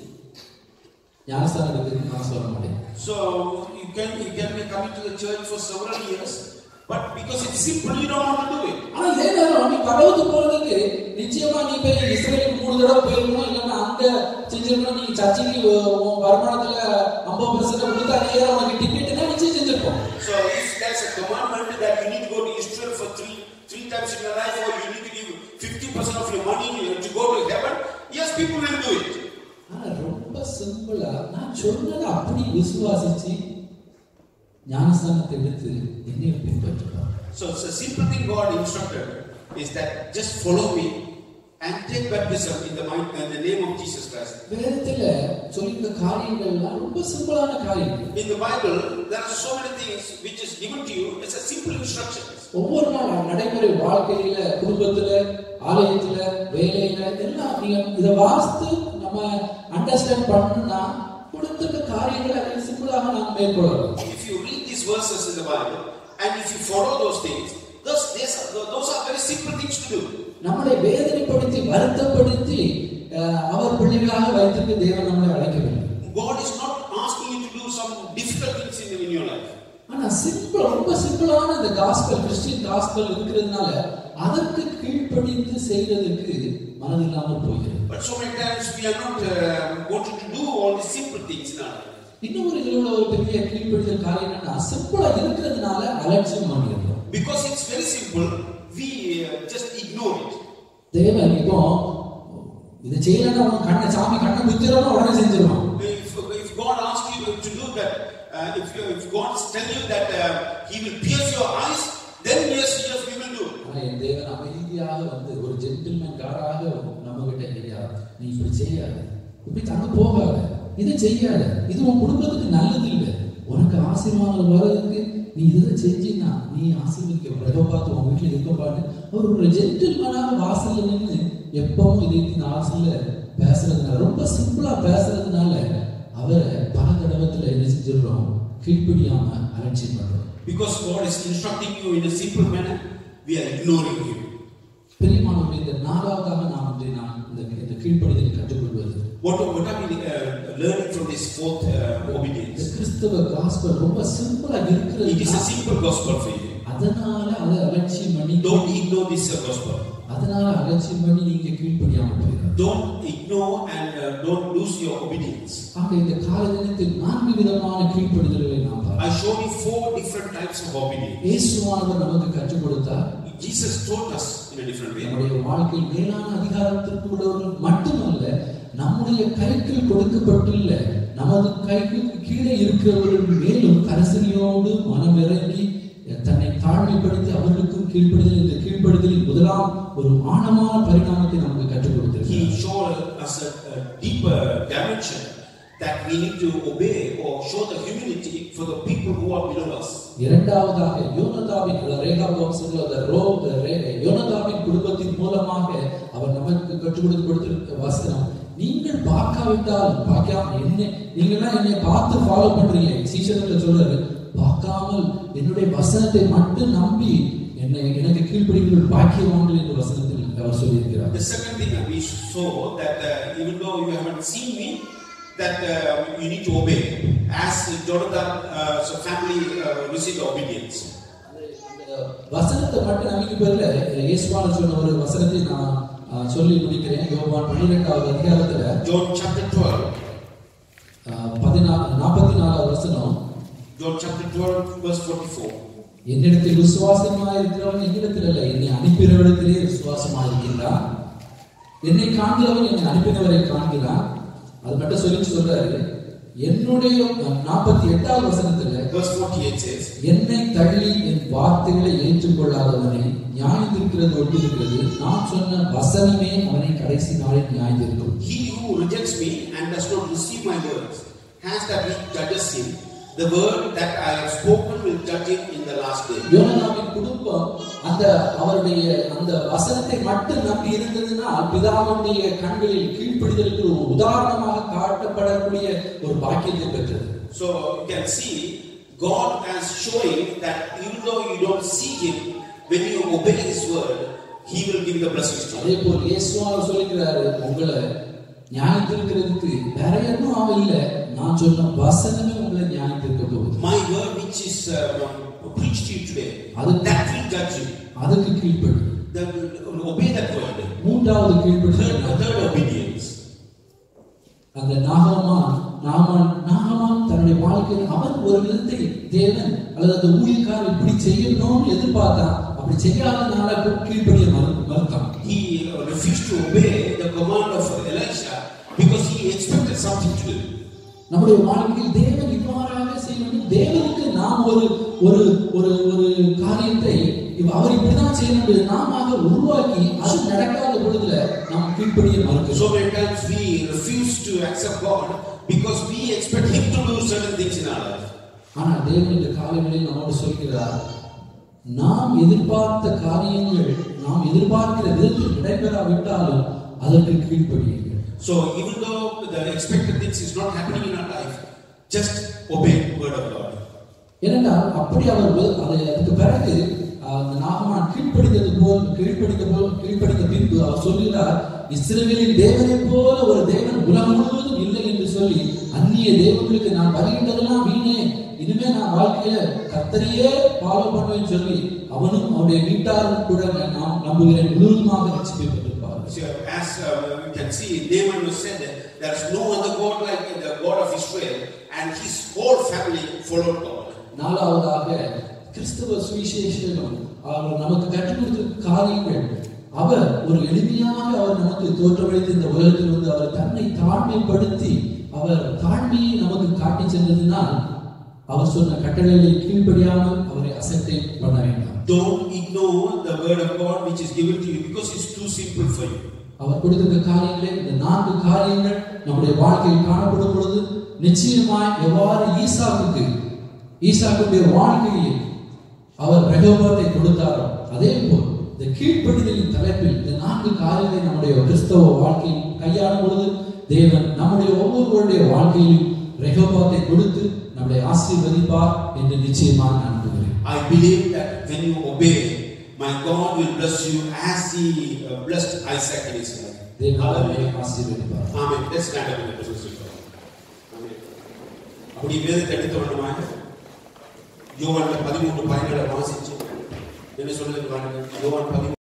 ஞானஸ்தானம் எடுக்கிறதுக்கு நான் சொல்ல மாட்டேன் So you can you can be coming to the church for several years, but because it's simple, you don't want to do it. ஆனா இதே நேரம் நீ கடவுளுக்கு போறதுக்கு நிச்சயமா நீ போய் இஸ்ரேலுக்கு மூணு தடவை போயிருக்கணும் இல்லைன்னா அங்க செஞ்சிருக்கணும் நீ சர்ச்சைக்கு உ- உன் வருமானத்துல ஐம்பது பர்சன்ட் கொடுத்தா நீ உனக்கு டிக்கெட்னா நிச்சயம் செஞ்சிருப்போம் So if there's a commandment that you need to go to Israel for three three times in your life, or you need to give fifty percent of your money to go to heaven, yes, people will do it. ஆனா ரொம்ப சிம்பிளா நான் சொன்னதை அப்படி விசுவாசிச்சு ஞானஸ்தானத்தை எடுத்து என்னைய பின்பற்றுவார் So it's a simple thing God instructed is that just follow me and take baptism in the might in the name of Jesus Christ. வேதத்துல சொல்லியிருந்த காரியங்கள்லாம் ரொம்ப சிம்பிளான காரியங்கள் In the Bible, there are so many things which is given to you. It's a simple instructions. ஒவ்வொரு நாள் நடைமுறை வாழ்க்கையில குடும்பத்துல ஆலயத்துல வேலையில எல்லாம் நீங்க இதை வாசித்து நம்ம அண்டர்ஸ்டாண்ட் பண்ணணும்னா கொடுத்துருக்க காரியங்களை அதை சிம்பிளாக நாம் மேற்கொள்ளலாம் If you read these verses in the Bible and if you follow those things, those, these are, those are very simple things to do. நம்மளை வேதனைப்படுத்தி வருத்தப்படுத்தி அஹ், அவர் பிள்ளைகளாக வைத்திருக்க தேவன் நம்மளை அழைக்கவில்லை God is not asking you to do some difficult things in, in your life. ஆனா simple ரொம்ப சிம்பிளான இந்த காஸ்பல் கிறிஸ்டியன் காஸ்பல் இருக்கிறதுனால அதற்கு கீழ்ப்படிந்து செய்யறதுக்கு மனதில்லாமல் போகிறது But so many times we are not uh, wanting to do all these simple things in our life. இன்னும் ஒரு இதில் உள்ள ஒரு பெரிய கீழ்ப்படிதல் காரியம் என்னன்னா சிம்பிளா இருக்கிறதுனால அலட்சியம் பண்ணிடுறோம் Because it's very simple, we uh, just ignore it. தேவன் இப்போ இதை செய்யலன்னா உன் கண்ணை சாமி கண்ணை குத்திரமா உடனே செஞ்சிருவான் If, if God asks you to do that, uh, if, you, if God tell you that uh, He will pierce your eyes, then yes, yes, we will do. ஆனா என் தேவன் அமைதியாக வந்து ஒரு ஜென்டில்மேன் காராக நம்ம கிட்ட ஐயா நீ இப்படி செய்யாத இப்படி தங்க போகாத இதை செய்யாத இது உன் குடும்பத்துக்கு நல்லது இல்லை உனக்கு ஆசீர்வாதம் வர்றதுக்கு நீ இதை செஞ்சினா நீ ஆசீர்வதிக்க பார்த்து உன் வீட்டில் இருக்க பாட்டு அவர் ஒரு ஜென்டில்மேனாக வாசல்ல நின்று எப்பவும் இதை இந்த வாசல்ல பேசுறதுனால ரொம்ப சிம்பிளா பேசுறதுனால அவரை பல தடவத்துல என்ன செஞ்சிடறோம் கீழ்ப்படியாம அலட்சியம் பண்றோம் Because God is instructing you in a simple manner, we are ignoring Him. பெரியமானவர்களே இந்த நாலாவதாக நாம் வந்து நான் இந்த இந்த கீழ்ப்படிதலை கற்றுக்கொள்வது What, what are we uh, learning from this fourth uh, இந்த obedience? கிறிஸ்தவ காஸ்பல் ரொம்ப சிம்பிளா It is a இருக்கிறது simple gospel for you. அதனால அதை அலட்சியம் பண்ணி Don't ignore this uh, gospel. அதனால அலட்சியம் பண்ணி நீங்க கீழ்ப்படியாம போயிடாது Don't ignore and uh, don't lose your obedience. ஆக இந்த கால தினத்தில் நான்கு விதமான கீழ்ப்படிதல்களை நாம் பார்க்கிறோம் I showed you four different types of obedience. இயேசுவானவர் நமக்கு கற்றுக் கொடுத்தார் Jesus taught us in a different way. நம்முடைய வாழ்க்கையில் மேலான அதிகாரத்திற்கு உள்ளவர்கள் மட்டுமல்ல நம்முடைய கைக்கு கொடுக்கப்பட்டுள்ள நமது கைக்கு கீழே இருக்கிறவர்கள் மேலும் கரசனையோடு மனமிறங்கி தன்னை தாழ்மைப்படுத்தி அவர்களுக்கும் கீழ்ப்படுதல் இந்த கீழ்ப்படுதலின் முதலாம் ஒரு ஆழமான பரிணாமத்தை நமக்கு கற்றுக் கொடுத்திருக்கிறார் He showed us a, a deeper dimension that we need to obey or show the humility for the people who are below us. இரண்டாவதாக யோனதாவின் அதாவது ரேகாப் வம்சத்தில் அந்த ரோ ரே- யோனதாவின் குடும்பத்தின் மூலமாக அவர் நமக்கு கற்றுக் கொடுத்து கொடுத்திருக்க வசனம் நீங்கள் பார்க்காவிட்டால் பார்க்காம என்ன நீங்களாம் என்னை பார்த்து ஃபாலோ பண்றீங்க சீசனத்துல சொல்றாரு பார்க்காமல் என்னுடைய வசனத்தை மட்டும் நம்பி என்னை எனக்கு கீழ்ப்படிகள் பாக்கியவான்கள் என்ற வசனத்தில் அவர் சொல்லியிருக்கிறார் The second thing that we saw that uh, even though you haven't seen me, that uh, you need to obey. As Jonathan, uh, so family uh, received obedience. அந்த வசனத்தை மட்டும் நம்பிக்கை பேர்ல இயேசுவான சொன்ன ஒரு வசனத்தை நான் அஹ், சொல்லி முடிக்கிறேன் யோவான் பன்னிரெண்டாவது அதிகாரத்துல John chapter 12, அஹ், பதினாலு நாற்பத்தி நாலாவது வசனம் John chapter 12, verse 44. என்னிடத்தில் விசுவாசமாக இருக்கிறவன் என்னிடத்தில் அல்ல என்னை அனுப்பினவரிடத்திலே விசுவாசமாக இருக்கின்றான் என்னை காண்கிறவன் என்னை அனுப்பினவரை காண்கிறான் அது மட்டும் சொல்லி சொல்றாரு என்னுடைய நாற்பத்தி எட்டாவது வசனத்துல Verse 48 says, என்னை தள்ளி என் வார்த்தைகளை ஏற்றுக்கொள்ளாதவனை நியாயந்திருக்கிறது ஒட்டிருக்கிறது நான் சொன்ன வசனமே அவனை கடைசி நாளில் நியாயந்திருக்கும் He who rejects me and does not receive my words has that which judges him. The word that I have spoken will judge him in the last day. யோனாவின் குடும்பம் அந்த அவருடைய அந்த வசனத்தை மட்டும் நம்பி இருந்ததுனால் பிதாவுடைய கண்களில் கீழ்ப்படிதலுக்கு ஒரு உதாரணமாக காட்டப்படக்கூடிய ஒரு பாக்கியத்தை பெற்றது So you can see God as showing that even though you don't see him, when you obey his word, he will give the blessings to you. அதே போல் இயேசுவானவர் சொல்லிக்கிறாரு உங்களை நியாயத்திருக்கிறதுக்கு வேற எதுவும் அவன் இல்லை நான் சொன்ன வசனமே உங்களை நியாயத்திருக்க போகுது My word which is uh, preached to you today, அது- that will judge you. அதுக்கு கீழ்ப்படி That will obey that word. மூன்றாவது Third, கீழ்ப்படி third obedience. அந்த நாகமான் நாகமான் நாகமான் தன்னுடைய வாழ்க்கையில் அவன் ஒரு விதத்தை தேவன் அல்லது அந்த ஊழியக்காரர் இப்படி செய்யணும்னு எதிர்பார்த்தான் அப்படி செய்யாதனால கீழ்ப்படிய மறு மறுத்தான் He uh, refused to obey the command of Elisha because he expected something to do. நம்முடைய வாழ்க்கையில் தேவன் இவ்வாறாக செய்ய வேண்டும் தேவனுக்கு நாம் ஒரு ஒரு ஒரு ஒரு காரியத்தை இவ- அவர் இப்படிதான் செய்யணும் என்று நாம உருவாக்கி அது நடக்காத பொழுதுல நாம் கீழ்ப்படிய மறுக்கிறோம் So many times we refuse to accept God because we expect Him to do certain things in our life. ஆனா தேவன் இந்த காலங்களில் நம்மோடு சொல்கிறார் நாம் எதிர்பார்த்த காரியங்கள் நாம் எதிர்பார்க்கிற விதத்தில் நடைபெறாவிட்டாலும் அதற்கு கீழ்ப்படியுங்கள் So even though the expected things is not happening in our life, just obey the word of God. ஏனென்றால் அப்படி அவர் வே- அதை அதுக்கு பிறகு ஆஹ், அந்த நாகமான் கீழ்ப்படிந்தது போல் கீழ்ப்படிந்த போல் கீழ்ப்படிந்த பின்பு அவர் சொல்கிறார் இஸ்ரவேலின் தேவனை போல ஒரு தேவன் உலகம் முழுவதும் இல்லை என்று சொல்லி அந்நிய தேவங்களுக்கு நான் வருகின்றதெல்லாம் வீணே இனிமே நான் வாழ்க்கையில கத்தரையே ஃபாலோ பண்ணுவேன்னு சொல்லி அவனும் அவனுடைய வீட்டாரும் கூட நாம் நம்புகிறேன் முழுவதுமாக ரட்சிப்பை பெற்றிருப்பார்கள் So as uh, we can see, Naaman was said that there is no other God like the God of Israel, and his whole family followed God. நாலாவதாக கிறிஸ்தவ சுவிசேஷம் அவர் நமக்கு கற்றுக் கொடுத்த காரியங்கள் அவர் ஒரு எளிமையாக அவர் நமக்கு தோற்றமளித்து இந்த உலகத்தில் வந்து அவர் தன்னை தாழ்மைப்படுத்தி அவர் தாழ்மையை நமக்கு காட்டி சென்றதினால் அவர் சொன்ன கட்டளைகளை கீழ்ப்படியாமல் அவரை அசட்டை பண்ண வேண்டாம் Don't ignore the word of God which is given to you because it's too simple for you. அவர் கொடுத்திருக்க காரியங்களே இந்த நான்கு காரியங்கள் நம்முடைய வாழ்க்கையில் காணப்படும் பொழுது நிச்சயமாய் எவ்வாறு ஈசாக்குக்கு ஈசாக்குடைய வாழ்க்கையில் அவர் ரெகோபத்தை கொடுத்தாரோ அதே போல் இந்த கீழ்ப்படிதலின் தலைப்பில் இந்த நான்கு காரியங்களை நம்முடைய கிறிஸ்தவ வாழ்க்கையில் கையாளும் பொழுது தேவன் நம்முடைய ஒவ்வொருவருடைய வாழ்க்கையிலும் ரெகோபத்தை கொடுத்து நம்மளை ஆசீர்வதிப்பார் என்று நிச்சயமாக நான் நம்புகிறேன் I believe that when you obey, my God will bless you as He uh, blessed Isaac in his life. தேவன் நம்மை Hallelujah. ஆசீர்வதிப்பார் Amen. Let's stand up in the presence of God. Amen. அப்படி வேதத்தை எடுத்த வேண்டுமாக யோவான் பதிமூன்று பயன்களை வாசிச்சு என்ன சொல்லுது பாருங்க யோவான் பதிமூன்று